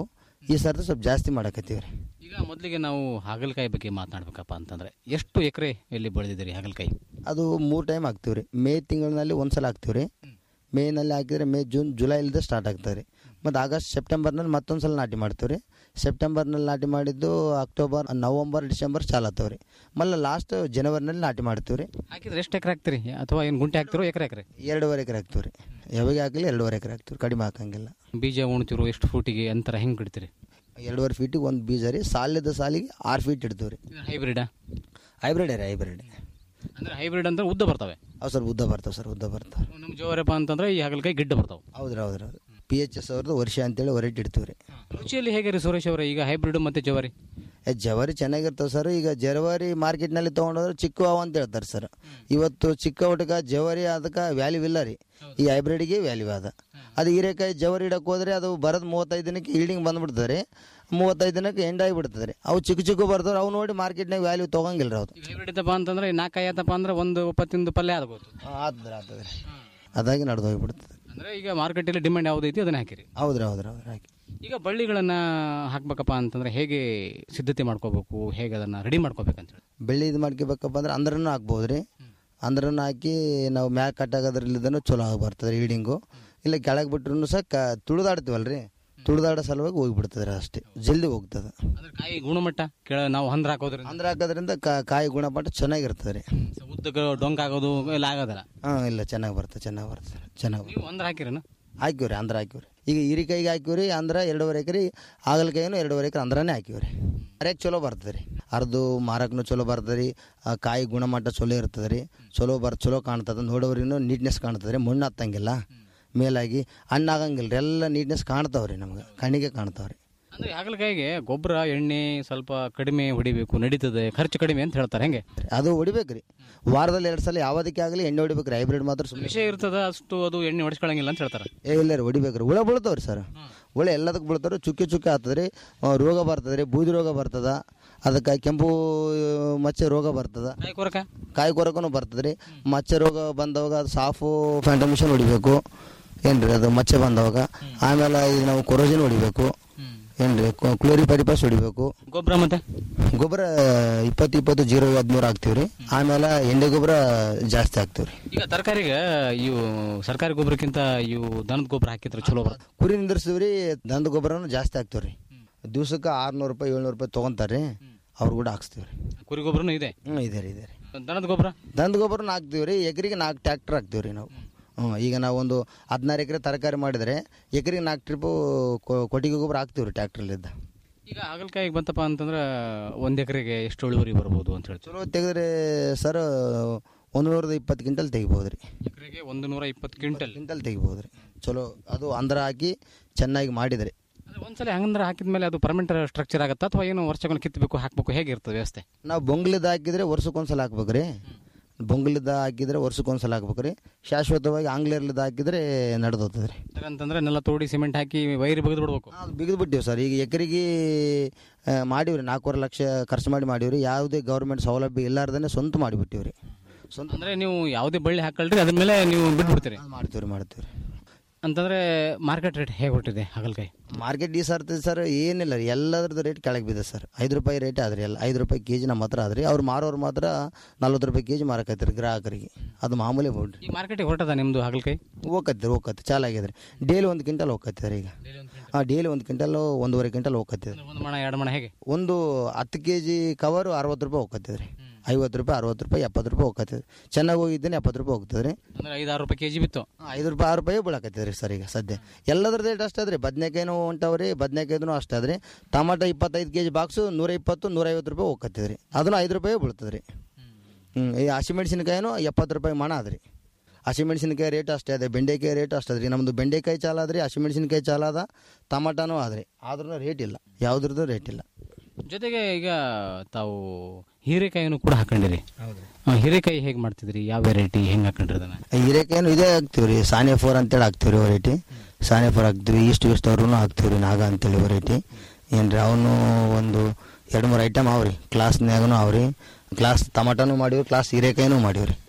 ಈ ಸರ್ತಿ ಸ್ವಲ್ಪ ಜಾಸ್ತಿ ಮಾಡಕತ್ತೀವಿ ರೀ ಈಗ ಮೊದಲಿಗೆ ನಾವು ಹಾಗಲಕಾಯಿ ಬಗ್ಗೆ ಮಾತನಾಡ್ಬೇಕಪ್ಪ ಅಂತಂದ್ರೆ ಎಷ್ಟು ಎಕರೆ ಎಲ್ಲಿ ಬೆಳೆದಿದ್ದೀರಿ ಹಾಗಲಕಾಯಿ ಅದು ಮೂರು ಟೈಮ್ ಹಾಕ್ತೀವಿ ರೀ ಮೇ ತಿಂಗಳಿನಲ್ಲಿ ಒಂದು ಸಲ ಹಾಕ್ತೀವಿ ರೀ ಮೇನಲ್ಲಿ ಹಾಕಿದ್ರೆ ಮೇ ಜೂನ್ ಜುಲೈಲಿಂದ ಸ್ಟಾರ್ಟ್ ಆಗ್ತದೆ ರೀ ಮತ್ತು ಆಗಸ್ಟ್ ಸೆಪ್ಟೆಂಬರ್ನಲ್ಲಿ ಮತ್ತೊಂದು ಸಲ ನಾಟಿ ಮಾಡ್ತೀವಿ ರೀ ಸೆಪ್ಟೆಂಬರ್ನಲ್ಲಿ ನಾಟಿ ಮಾಡಿದ್ದು ಅಕ್ಟೋಬರ್ ನವಂಬರ್ ಡಿಸೆಂಬರ್ ಚಾಲು ಆಗ್ತವೆ ರೀ ಮళ్ళీ ಲಾಸ್ಟ್ ಜನವರಿನಲ್ಲಿ ನಾಟಿ ಮಾಡ್ತೀವಿ ರೀ ಹಾಕಿದ್ರೆ ಎಷ್ಟು ಎಕರೆ ಹಾಕ್ತೀರಿ ಅಥವಾ ಏನು ಗುಂಟೆ ಹಾಕ್ತಿರೋ ಎಕರೆ ಎಕರೆ ಎರಡೂವರೆ ಎಕರೆ ಹಾಕ್ತೀವಿ ರೀ ಯಾವಾಗ ಹಾಕಲಿ ಎರಡೂವರೆ ಎಕರೆ ಹಾಕ್ತೀವಿ ಕಡಿಮೆ ಹಾಕಂಗಿಲ್ಲ ಬೀಜ ಉಣ್ತಿರೋ ಎಷ್ಟು ಫೂಟಿಗೆ ಅಂತರ ಹೆಂಗೆ ಬಿಡ್ತೀರಿ ಎರಡೂವರೆ ಫೀಟಿಗೆ ಒಂದು ಬೀಜ ರೀ ಸಾಲಿದ ಸಾಲಿಗೆ ಆರು ಫೀಟ್ ಇಡ್ತೀವಿ ರೀ ಹೈಬ್ರಿಡಾ ಹೈಬ್ರಿಡ್ ರೀ ಹೈಬ್ರಿಡ್ ಅಂದ್ರೆ ಹೈಬ್ರಿಡ್ ಅಂದ್ರೆ ಉದ್ದ ಬರ್ತವೆ ಹೌದು ಸರ್ ಉದ್ದ ಬರ್ತಾವೆ ಸರ್ ಉದ್ದ ಬರ್ತಾವೆ ನಮ್ಮ ಜೋರಪ್ಪ ಅಂತಂದ್ರೆ ಈ ಹಾಗಲಕಾಯಿ ಗಿಡ್ಡ ಬರ್ತಾವೆ ಹೌದ್ರಿ ಹೌದ್ರಿ ಹೌದು ಪಿ ಎಚ್ ಎಸ್ ಅವ್ರದ್ದು ವರ್ಷ ಅಂತೇಳಿ ಹೊರಟಿ ಇಡ್ತೀವಿ ರೀ ರುಚಿಯಲ್ಲಿ ಹೇಗೆ ರೀ ಸುರೇಶ್ ಅವರೇ ಈಗ ಹೈಬ್ರಿಡ್ ಮತ್ತೆ ಜವಾರಿ ಏ, ಜವಾರಿ ಚೆನ್ನಾಗಿರ್ತಾವೆ ಸರ್ ಈಗ ಜವಾರಿ ಮಾರ್ಕೆಟ್ನಲ್ಲಿ ತೊಗೊಂಡೋದ್ರೆ ಚಿಕ್ಕ ಅವ ಅಂತ ಹೇಳ್ತಾರೆ ಸರ್ ಇವತ್ತು ಚಿಕ್ಕ ಊಟಕ್ಕೆ ಜವಾರಿ ಅದಕ್ಕೆ ವ್ಯಾಲ್ಯೂ ಇಲ್ಲ ರೀ ಈ ಹೈಬ್ರಿಡ್ಗೆ ವ್ಯಾಲ್ಯೂ ಅದ ಅದು ಹೀರೆಕಾಯಿ ಜವಾರಿ ಇಡಕ್ಕೆ ಹೋದ್ರೆ ಅದು ಬರೋದು ಮೂವತ್ತೈದು ದಿನಕ್ಕೆ ಈಲ್ಡಿಂಗ್ ಬಂದ್ಬಿಡ್ತದೆ ರೀ ಮೂವತ್ತೈದು ದಿನಕ್ಕೆ ಎಂಡ್ ಆಗಿಬಿಡ್ತದೆ ರೀ ಅವು ಚಿಕ್ಕ ಚಿಕ್ಕ ಬರ್ತಾವೆ ಅವು ನೋಡಿ ಮಾರ್ಕೆಟ್ನಾಗ ವ್ಯಾಲ್ಯೂ ತೊಗೊಂಗಿಲ್ಲ ರೀ ಅವ್ರು ಈಗ ಹೈಬ್ರಿಡ್ ಇದ್ದಪ್ಪ ಅಂತಂದ್ರೆ ನಾಲ್ಕೈ ಆತಪ್ಪ ಅಂದ್ರೆ ಒಂದು ಒಪ್ಪತ್ತಿಂದು ಪಲ್ಯ ಆಗ್ಬೋದು ಆಗ್ತದೆ ಆಗ್ತದೆ ರೀ ಅದಾಗಿ ನಡೆದು ಹೋಗಿಬಿಡ್ತದೆ ಅಂದ್ರೆ ಈಗ ಮಾರ್ಕೆಟಲ್ಲಿ ಡಿಮ್ಯಾಂಡ್ ಯಾವ್ದೈತಿ ಅದನ್ನ ಹಾಕಿರಿ ಹೌದ್ರಿ ಹೌದ್ರಿ ಹೌದ್ರಿ ಹಾಕಿ ಈಗ ಬಳ್ಳಿಗಳನ್ನ ಹಾಕ್ಬೇಕಪ್ಪ ಅಂತಂದ್ರೆ ಹೇಗೆ ಸಿದ್ಧತೆ ಮಾಡ್ಕೋಬೇಕು ಹೇಗೆ ಅದನ್ನ ರೆಡಿ ಮಾಡ್ಕೋಬೇಕಂತ ಹೇಳಿ ಬೆಳ್ಳಿ ಇದು ಮಾಡ್ಕೋಬೇಕಪ್ಪ ಅಂದ್ರೆ ಅಂದ್ರನ್ನು ಹಾಕ್ಬೋದು ರೀ ಅಂದ್ರನ್ನು ಹಾಕಿ ನಾವು ಮ್ಯಾಕ್ ಕಟ್ಟಾಗೋದ್ರಲ್ಲಿದ್ದನು ಚಲೋ ಆಗಿ ಬರ್ತದೆ ರೀಡಿಂಗು ಇಲ್ಲ ಕೆಳಗೆ ಬಿಟ್ರು ಸಹ ಕ ತುಳಿದಾಡ್ತೀವಲ್ಲ ರೀ ತುಳಿದಾಡೋ ಸಲುವಾಗಿ ಹೋಗಿಬಿಡ್ತದೆ ರೀ ಅಷ್ಟೇ ಜಲ್ದಿ ಹೋಗ್ತದೆ ಅಂದ್ರೆ ಕಾಯಿ ಗುಣಮಟ್ಟ ಕೆಳ ನಾವು ಹಂದ್ರ ಹಾಕೋದ್ರಿಂದ ಅಂದ್ರೆ ಹಾಕೋದ್ರಿಂದ ಕಾ- ಕಾಯಿ ಗುಣಮಟ್ಟ ಚೆನ್ನಾಗಿರ್ತದೆ ರೀ ಉದ್ದಕ್ಕೆ ಡೊಂಕ್ ಆಗೋದು ಎಲ್ಲ ಆಗೋದಿಲ್ಲ ಹಾಂ ಇಲ್ಲ ಚೆನ್ನಾಗಿ ಬರ್ತದೆ ಚೆನ್ನಾಗಿ ಬರ್ತದೆ ಚೆನ್ನಾಗಿ ನೀವು ಅಂದ್ರ ಹಾಕಿರನ ಹಾಕಿವ್ರಿ ಅಂದ್ರೆ ಹಾಕಿವ್ರಿ ಈಗ ಹೀರಿಕಾಯಿಗೆ ಹಾಕಿವ್ರಿ ಅಂದ್ರೆ ಎರಡೂವರೆ ಎಕರೆ ಹಾಗಲಕಾಯಿನೂ ಎರಡೂವರೆ ಎಕರೆ ಅಂದ್ರನೇ ಹಾಕಿವ್ರಿ ಅರೆಕ್ ಚಲೋ ಬರ್ತದೆ ರೀ ಅರ್ದು ಮಾರಕ್ಕೂ ಚಲೋ ಬರ್ತದೆ ರೀ ಆ ಕಾಯಿ ಗುಣಮಟ್ಟ ಚಲೋ ಇರ್ತದೆ ರೀ ಚಲೋ ಬರ್ ಚಲೋ ಕಾಣ್ತದೆ ನೋಡೋರಿಗೂ ನೀಟ್ನೆಸ್ ಕಾಣ್ತದೆ ರೀ ಮಣ್ಣು ಹತ್ತಂಗಿಲ್ಲ ಮೇಲಾಗಿ ಹಣ್ಣಾಗಂಗಿಲ್ಲ ರೀ ಎಲ್ಲ ನೀಟ್ನೆಸ್ ಕಾಣ್ತಾವೆ ರೀ ನಮ್ಗೆ ಕಣ್ಣಿಗೆ ಕಾಣ್ತಾವೆ ರೀ ಅಂದ್ರೆ ಹಾಗಲಕಾಯಿಗೆ ಗೊಬ್ಬರ ಎಣ್ಣೆ ಸ್ವಲ್ಪ ಕಡಿಮೆ ಹೊಡಿಬೇಕು ನಡೀತದೆ ಖರ್ಚು ಕಡಿಮೆ ಅಂತ ಹೇಳ್ತಾರೆ ಹೆಂಗೆ ಅದು ಹೊಡಿಬೇಕು ರೀ ವಾರದಲ್ಲಿ ಎರಡು ಸಲ ಯಾವುದಕ್ಕೆ ಆಗಲಿ ಎಣ್ಣೆ ಹೊಡಿಬೇಕು ರೀ ಹೈಬ್ರಿಡ್ ಮಾತ್ರ ಸುಮ್ಮನೆ ವಿಷಯ ಇರ್ತದ ಅಷ್ಟು ಅದು ಎಣ್ಣೆ ಹೊಡಿಸ್ಕೊಳಂಗಿಲ್ಲ ಅಂತ ಹೇಳ್ತಾರೆ ಏ ಇಲ್ಲ ರೀ ಹೊಡಿಬೇಕು ರೀ ಹುಳ ಬೀಳ್ತಾವೆ ರೀ ಸರ್ ಹುಳ ಎಲ್ಲದಕ್ಕೆ ಬೀಳ್ತಾರೆ ಚುಕ್ಕಿ ಚುಕ್ಕಿ ಆಗ್ತದೆ ರೀ ಆ, ರೋಗ ಬರ್ತದೆ ರೀ ಬೂದಿ ರೋಗ ಬರ್ತದ ಅದಕ್ಕೆ ಕೆಂಪು ಆ, ಮಚ್ಚೆ ರೋಗ ಬರ್ತದ ಕಾಯಿ ಕೊರಕ ಕಾಯಿ ಕೊರಕನು ಬರ್ತದೆ ರೀ ಮಚ್ಚೆ ರೋಗ ಬಂದವಾಗ ಅದು ಸಾಫು ಫ್ಯಾಂಟಮಿಷನ್ ಹೊಡಿಬೇಕು ಏನ್ರಿ ಅದು ಮಚ್ಚೆ ಬಂದವಾಗ ಆಮೇಲೆ ಇದು ನಾವು ಕೊರೋಜಿನ್ ಹೊಡಿಬೇಕು ಏನ್ರಿ ಕ್ಲೋರಿಪರಿಪಾಸ್ ಹೊಡಿಬೇಕು ಗೊಬ್ಬರ ಮತ್ತೆ ಗೊಬ್ಬರ ಇಪ್ಪತ್ತು ಇಪ್ಪತ್ತು ಜೀರೋ ಹದಿಮೂರು ಹಾಕ್ತೀವಿ ರೀ ಆಮೇಲೆ ಎಣ್ಣೆ ಗೊಬ್ಬರ ಜಾಸ್ತಿ ಹಾಕ್ತೀವಿ ರೀ ಈಗ ತರಕಾರಿಗೆ ಇವು ಸರ್ಕಾರಿ ಗೊಬ್ಬರಕ್ಕಿಂತ ಇವು ದನದ ಗೊಬ್ಬರ ಹಾಕಿದ್ರೆ ಚಲೋ ಬರುತ್ತೆ ಕುರಿ ನಿಂದಿರ್ಸ್ತೀವಿ ರೀ ದನದ ಗೊಬ್ಬರನು ಜಾಸ್ತಿ ಹಾಕ್ತೀವಿ ರೀ ದಿವ್ಸಕ್ಕೆ ಆರುನೂರು ರೂಪಾಯಿ ಏಳ್ನೂರು ರೂಪಾಯಿ ತೊಗೊಂತಾರೆ ರೀ ಅವ್ರು ಕೂಡ ಹಾಕ್ಸ್ತೀವಿ ರೀ ಕುರಿ ಗೊಬ್ಬರನು ಇದೆ ಹ್ಞೂ ಇದೆ ರೀ ಇದೆ ರೀ ದನದ ಗೊಬ್ಬರ ದನದ ಗೊಬ್ಬರನ ಹಾಕ್ತೀವಿ ರೀ ಎಕರೆಗೆ ನಾಲ್ಕು ಟ್ಯಾಕ್ಟ್ರ್ ಹಾಕ್ತೀವಿ ರೀ ನಾವು ಹ್ಞೂ ಈಗ ನಾವು ಒಂದು ಹದಿನಾರು ಎಕರೆ ತರಕಾರಿ ಮಾಡಿದರೆ ಎಕರೆಗೆ ನಾಲ್ಕು ಟ್ರಿಪ್ಪು ಕೊಟ್ಟಿಗೆ ಗೊಬ್ಬರ ಹಾಕ್ತೀವಿ ರೀ ಟ್ಯಾಕ್ಟ್ರಲ್ಲಿದ್ದ ಈಗ ಹಾಗಲಕಾಯಿಗೆ ಬಂತಪ್ಪ ಅಂತಂದ್ರೆ ಒಂದ್ ಎಕರೆಗೆ ಎಷ್ಟು ಇಳುವರಿ ಬರ್ಬೋದು ಅಂತ ಹೇಳ್ತೀವಿ ಚಲೋ ತೆಗೆದ್ರೆ ಸರ್ ಒಂದು ನೂರದ ಇಪ್ಪತ್ತು ಕ್ವಿಂಟಲ್ ತೆಗಿಬೋದು ರೀ ಎಕರೆಗೆ ಒಂದು ನೂರ ಇಪ್ಪತ್ತು ಕ್ವಿಂಟಲ್ ಕ್ವಿಂಟಲ್ ತೆಗಿಬೋದು ರೀ ಚಲೋ ಅದು ಅಂದ್ರ ಹಾಕಿ ಚೆನ್ನಾಗಿ ಮಾಡಿದರೆ ಅಂದ್ರೆ ಒಂದ್ಸಲ ಹಂಗಂದ್ರೆ ಹಾಕಿದ್ಮೇಲೆ ಅದು ಪರ್ಮನೆಂಟ್ ಸ್ಟ್ರಕ್ಚರ್ ಆಗುತ್ತಾ ಅಥವಾ ಏನು ವರ್ಷಗಳು ಕಿತ್ತಬೇಕು ಹಾಕ್ಬೇಕು ಹೇಗಿರ್ತದೆ ವ್ಯವಸ್ಥೆ ನಾವು ಬೊಂಗ್ಲಿದ್ದು ಹಾಕಿದ್ರೆ ವರ್ಷಕ್ಕೊಂದ್ಸಲ ಹಾಕ್ಬೇಕು ರೀ ಬೊಂಗ್ಲಿದ್ದು ಹಾಕಿದ್ರೆ ವರ್ಷಕ್ಕೊಂದ್ಸಲ ಹಾಕ್ಬೇಕು ರೀ ಶಾಶ್ವತವಾಗಿ ಆಂಗ್ಲೇರ್ಲಿದ್ದು ಹಾಕಿದ್ರೆ ನಡೆದೋಗ್ತದೆ ರೀ ಅಂತಂದ್ರೆ ನೆಲ ತೋಡಿ ಸಿಮೆಂಟ್ ಹಾಕಿ ವೈರ್ ಬಗೆದು ಬಿಡ್ಬೇಕು ಅದು ಬಿಗಿದು ಬಿಟ್ಟಿವಿ ಸರ್ ಈಗ ಎಕರೆಗೆ ಮಾಡಿವ್ರಿ ನಾಲ್ಕೂವರೆ ಲಕ್ಷ ಖರ್ಚು ಮಾಡಿ ಮಾಡಿವ್ರಿ ಯಾವುದೇ ಗೌರ್ಮೆಂಟ್ ಸೌಲಭ್ಯ ಇಲ್ಲಾರ್ದೇ ಸ್ವಂತ ಮಾಡಿಬಿಟ್ಟಿವಿ ರೀ ಸ್ವಂತ ಅಂದ್ರೆ ನೀವು ಯಾವುದೇ ಬಳ್ಳಿ ಹಾಕಲ್ರಿ ಅದ್ರ ಮೇಲೆ ನೀವು ಬಿಟ್ಬಿಡ್ತೀರಿ ಮಾಡ್ತೀವಿ ರೀ ಮಾಡ್ತೀವಿ ರೀ ಅಂತಂದ್ರೆ ಮಾರ್ಕೆಟ್ ರೇಟ್ ಹೇಗೆ ಹೊಟ್ಟಿದೆ ಹಾಗಲಕಾಯಿ ಮಾರ್ಕೆಟ್ ಈ ಸರ್ತಿ ಸರ್ ಏನಿಲ್ಲ ರೀ ಎಲ್ಲದ್ರದ್ದು ರೇಟ್ ಕೆಳಗೆ ಬಿದ್ದೆ ಸರ್ ಐದು ರೂಪಾಯಿ ರೇಟ್ ಆದ್ರಿ ಎಲ್ಲ ಐದು ರೂಪಾಯಿ ಕೆ ಜಿ ನಮ್ಮ ಹತ್ರ ಆದ್ರಿ ಅವ್ರು ಮಾರೋರು ಮಾತ್ರ ನಲ್ವತ್ತು ರೂಪಾಯಿ ಕೆ ಜಿ ಮಾರಕತ್ತೀರಿ ಗ್ರಾಹಕರಿಗೆ ಅದು ಮಾಮೂಲಿ ಬಿಡ್ರಿ ಈ ಮಾರ್ಕೆಟಿಗೆ ಹೊರಟದ ನಿಮ್ದು ಹಾಗಲಕಾಯಿ ಹೋಗತ್ತೀರಿ ಹೋಗತ್ತೆ ಚಾಲಾಗಿದ್ರಿ ಡೈಲಿ ಒಂದು ಕ್ವಿಂಟಲ್ ಹೋಗತ್ತಿದ್ದಾರೆ ಈಗ ಹಾಂ ಡೈಲಿ ಒಂದು ಕ್ವಿಂಟಲ್ ಒಂದೂವರೆ ಕ್ವಿಂಟಲ್ ಹೋಗತ್ತಿದೆ ಒಂದು ಮಣ ಎರಡು ಮಣ ಹೇಗೆ ಒಂದು ಹತ್ತು ಕೆ ಜಿ ಕವರು ಅರವತ್ತು ರೂಪಾಯಿ ಹೋಗತ್ತಿದ್ರಿ ಐವತ್ತು ರೂಪಾಯಿ ಅರವತ್ತು ರೂಪಾಯಿ ಎಪ್ಪತ್ತು ರೂಪಾಯಿ ಹೋಗತ್ತಿದೆ ಚೆನ್ನಾಗಿ ಹೋಗಿದ್ದೇನೆ ಎಪ್ಪತ್ತು ರೂಪಾಯಿ ಹೋಗ್ತದೆ ರೀ ಅಂದ್ರೆ ಐದಾರು ರೂಪಾಯಿ ಕೆಜಿ ಬಿತ್ತು ಐದು ರೂಪಾಯಿ ಆರು ರೂಪಾಯಿ ಬೀಳಕತ್ತಿದ್ರಿ ಸರ್ ಈಗ ಸದ್ಯ ಎಲ್ಲದ್ರ ರೇಟ್ ಅಷ್ಟೇ ಅದ್ರಿ ಬದ್ನೆಕಾಯಿನೂ ಹೊಂಟವ್ರಿ ಬದ್ನೆಕಾಯ್ದು ಅಷ್ಟೇ ಅದ್ರಿ ಟಮಾಟ ಇಪ್ಪತ್ತೈದು ಕೆ ಜಿ ಬಾಕ್ಸು ನೂರ ಇಪ್ಪತ್ತು ನೂರೈವತ್ತು ರೂಪಾಯಿ ಹೋಗತ್ತಿದ್ರಿ ಅದನ್ನು ಐದು ರೂಪಾಯಿ ಬೀಳ್ತದೆ ರೀ ಹ್ಞೂ ಈ ಹಸಿಮೆಣ್ಸಿನ್ಕಾಯಿನೂ ಎಪ್ಪತ್ತು ರೂಪಾಯಿ ಮಣ ಅದ್ರಿ ಹಸಿಮೆಣ್ಸಿನ್ಕಾಯಿ ರೇಟ್ ಅಷ್ಟೇ ಅದೇ ಬೆಂಡೆಕಾಯಿ ರೇಟ್ ಅಷ್ಟೇ ಅದ್ರಿ ನಮ್ಮದು ಬೆಂಡೆಕಾಯಿ ಚಾಲ ಅದ್ರಿ ಹಸಿಮೆಣ್ಸಿನ್ಕಾಯಿ ಚಾಲ ಅದ ಟಮಾಟಾನೂ ಆದ್ರಿ ಆದ್ರೂ ರೇಟ್ ಇಲ್ಲ ಯಾವುದ್ರದ್ದು ರೇಟ್ ಇಲ್ಲ ಜೊತೆಗೆ ಈಗ ತಾವು ಹೀರೆಕಾಯಿನೂ ಕೂಡ ಹಾಕೊಂಡಿರಿ ಆ, ಹೀರೆಕಾಯಿ ಹೇಗೆ ಮಾಡ್ತಿದ್ರಿ ಯಾವ ವೆರೈಟಿ ಹೆಂಗೆ ಹಾಕೊಂಡ್ರಿ ಅದನ್ನ ಹೀರೆಕಾಯಿನೂ ಇದೇ ಹಾಕ್ತೀವಿ ರೀ ಸಾನೆ ಫೋರ್ ಅಂತೇಳಿ ಹಾಕ್ತೀವಿ ರೀ ವೆರೈಟಿ ಸಾನೆ ಫೋರ್ ಹಾಕ್ತೀವಿ ಈಸ್ಟ್ ವೆಸ್ಟ್ ಅವ್ರೂ ಹಾಕ್ತೀವಿ ರೀ ನಾಗ ಅಂತೇಳಿ ವೆರೈಟಿ ಏನು ರೀ ಅವನು ಒಂದು ಎರಡು ಮೂರು ಐಟಮ್ ಅವ್ರಿ ಕ್ಲಾಸ್ನ್ಯಾಗೂ ಅವ್ರಿ ಕ್ಲಾಸ್ ಟಮಾಟನೂ ಮಾಡೀವಿ ಕ್ಲಾಸ್ ಹೀರೆಕಾಯಿನೂ ಮಾಡೀವಿ ರೀ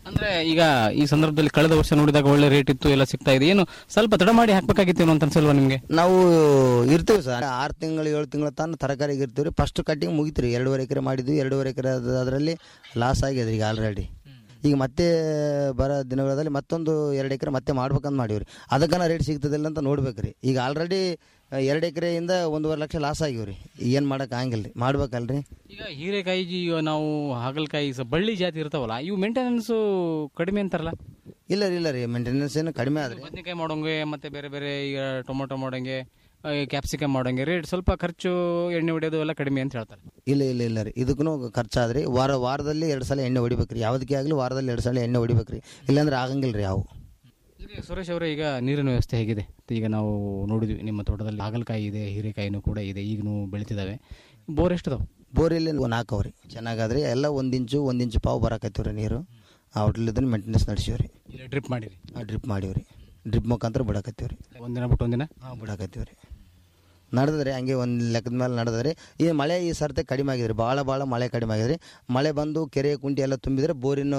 ಅಂದ್ರೆ ಈಗ ಈ ಸಂದರ್ಭದಲ್ಲಿ ಕಳೆದ ವರ್ಷ ನೋಡಿದಾಗ ಒಳ್ಳೆ ರೇಟ್ ಇತ್ತು ಎಲ್ಲ ಸಿಗ್ತಾ ಇದೆ ಏನು ಸ್ವಲ್ಪ ತಡ ಮಾಡಿ ಹಾಕ್ಬೇಕಾಗಿತ್ತೇನೋ ಅಂತ ಅನ್ಸಲ್ವಾ ನಿಮ್ಗೆ ನಾವು ಇರ್ತೀವಿ ಸರ್ ಆರು ತಿಂಗಳು ಏಳು ತಿಂಗಳ ತನಕ ತರಕಾರಿಗೆ ಇರ್ತೀವಿ ರೀ ಫಸ್ಟ್ ಕಟ್ಟಿಂಗ್ ಮುಗಿತ್ರಿ ಎರಡೂವರೆ ಎಕರೆ ಮಾಡಿದ್ವಿ ಎರಡೂವರೆ ಎಕರೆ ಅದರಲ್ಲಿ ಲಾಸ್ ಆಗಿದೆ ಈಗ ಆಲ್ರೆಡಿ ಈಗ ಮತ್ತೆ ಬರೋ ದಿನಗಳಲ್ಲಿ ಮತ್ತೊಂದು ಎರಡು ಎಕರೆ ಮತ್ತೆ ಮಾಡ್ಬೇಕಂತ ಮಾಡೀವ್ರಿ ಅದಕ್ಕನ ರೇಟ್ ಸಿಗ್ತದಿಲ್ಲ ಅಂತ ನೋಡ್ಬೇಕ್ರಿ ಈಗ ಆಲ್ರೆಡಿ ಎರಡು ಎಕರೆಯಿಂದ ಒಂದೂವರೆ ಲಕ್ಷ ಲಾಸ್ ಆಗಿವ್ರಿ ಏನು ಮಾಡಕ್ಕೆ ಆಗಂಗಿಲ್ಲ ರೀ ಮಾಡ್ಬೇಕಲ್ರಿ ಈಗ ಹೀರೆಕಾಯಿ ಈಗ ನಾವು ಹಾಗಲಕಾಯಿ ಸ- ಬಳ್ಳಿ ಜಾತಿ ಇರ್ತಾವಲ್ಲ ಇವು ಮೇಂಟೆನೆನ್ಸ್ ಕಡಿಮೆ ಅಂತಾರಲ್ಲ ಇಲ್ಲ ರೀ ಇಲ್ಲ ರೀ ಮೇಂಟೆನೆನ್ಸ್ ಏನು ಕಡಿಮೆ ಆದ್ರಿ ಬದನೆಕಾಯಿ ಮಾಡೋಂಗೆ ಮತ್ತೆ ಬೇರೆ ಬೇರೆ ಈಗ ಟೊಮೊಟೊ ಮಾಡೋಂಗೆ ಕ್ಯಾಪ್ಸಿಕಮ್ ಮಾಡೋಂಗೆ ರೇಟ್ ಸ್ವಲ್ಪ ಖರ್ಚು ಎಣ್ಣೆ ಹೊಡೆಯೋದು ಎಲ್ಲ ಕಡಿಮೆ ಅಂತ ಹೇಳ್ತಾರೆ ಇಲ್ಲ ಇಲ್ಲ ಇಲ್ಲ ರೀ ಇದಕ್ಕೂ ಖರ್ಚಾದ್ರಿ ವಾರ ವಾರದಲ್ಲಿ ಎರಡು ಸಲ ಎಣ್ಣೆ ಹೊಡಿಬೇಕ್ರಿ ಯಾವುದಕ್ಕೆ ಆಗಲಿ ವಾರದಲ್ಲಿ ಎರಡು ಸಲ ಎಣ್ಣೆ ಹೊಡಿಬೇಕ್ರಿ ಇಲ್ಲಾಂದ್ರೆ ಆಗಂಗಿಲ್ಲ ರೀ ಯಾವ ಈಗ ಸುರೇಶ್ ಅವರೇ ಈಗ ನೀರಿನ ವ್ಯವಸ್ಥೆ ಹೇಗಿದೆ ಈಗ ನಾವು ನೋಡಿದ್ವಿ ನಿಮ್ಮ ತೋಟದಲ್ಲಿ ಹಾಗಲಕಾಯಿ ಇದೆ ಹೀರೆಕಾಯಿನೂ ಕೂಡ ಇದೆ ಈಗನೂ ಬೆಳಿತಿದ್ದಾವೆ ಬೋರ್ ಎಷ್ಟಿದಾವೆ ಬೋರಲ್ಲಿ ನಾಲ್ಕು ಅವ್ರಿ ಚೆನ್ನಾಗಾದ್ರಿ ಎಲ್ಲ ಒಂದು ಇಂಚು ಒಂದು ಇಂಚು ಪಾವು ಬರಾಕತ್ತೀವಿ ರೀ ನೀರು ಆ ಹೋಟ್ಲಿದ್ದನ್ನು ಮೇಂಟೆನೆನ್ಸ್ ನಡೆಸೀವಿ ರೀ ಇಲ್ಲ ಡ್ರಿಪ್ ಮಾಡಿರಿ ಡ್ರಿಪ್ ಮಾಡೀವಿ ರೀ ಡ್ರಿಪ್ ಮುಖಾಂತರ ಬಿಡಕತ್ತೀವಿ ರೀ ಒಂದಿನ ಬಿಟ್ಟು ಒಂದಿನ ಹಾಂ ಬಿಡಕತ್ತೀವಿ ರೀ ನಡೆದ್ರಿ ಹಂಗೆ ಒಂದು ಲೆಕ್ಕದ ಮೇಲೆ ನಡೆದ್ರಿ ಈ ಮಳೆ ಈ ಸರ್ತೆ ಕಡಿಮೆ ಆಗಿದ್ರಿ ಭಾಳ ಭಾಳ ಮಳೆ ಕಡಿಮೆ ಆಗಿದ್ರಿ ಮಳೆ ಬಂದು ಕೆರೆ ಕುಂಟಿ ಎಲ್ಲ ತುಂಬಿದ್ರೆ ಬೋರಿನ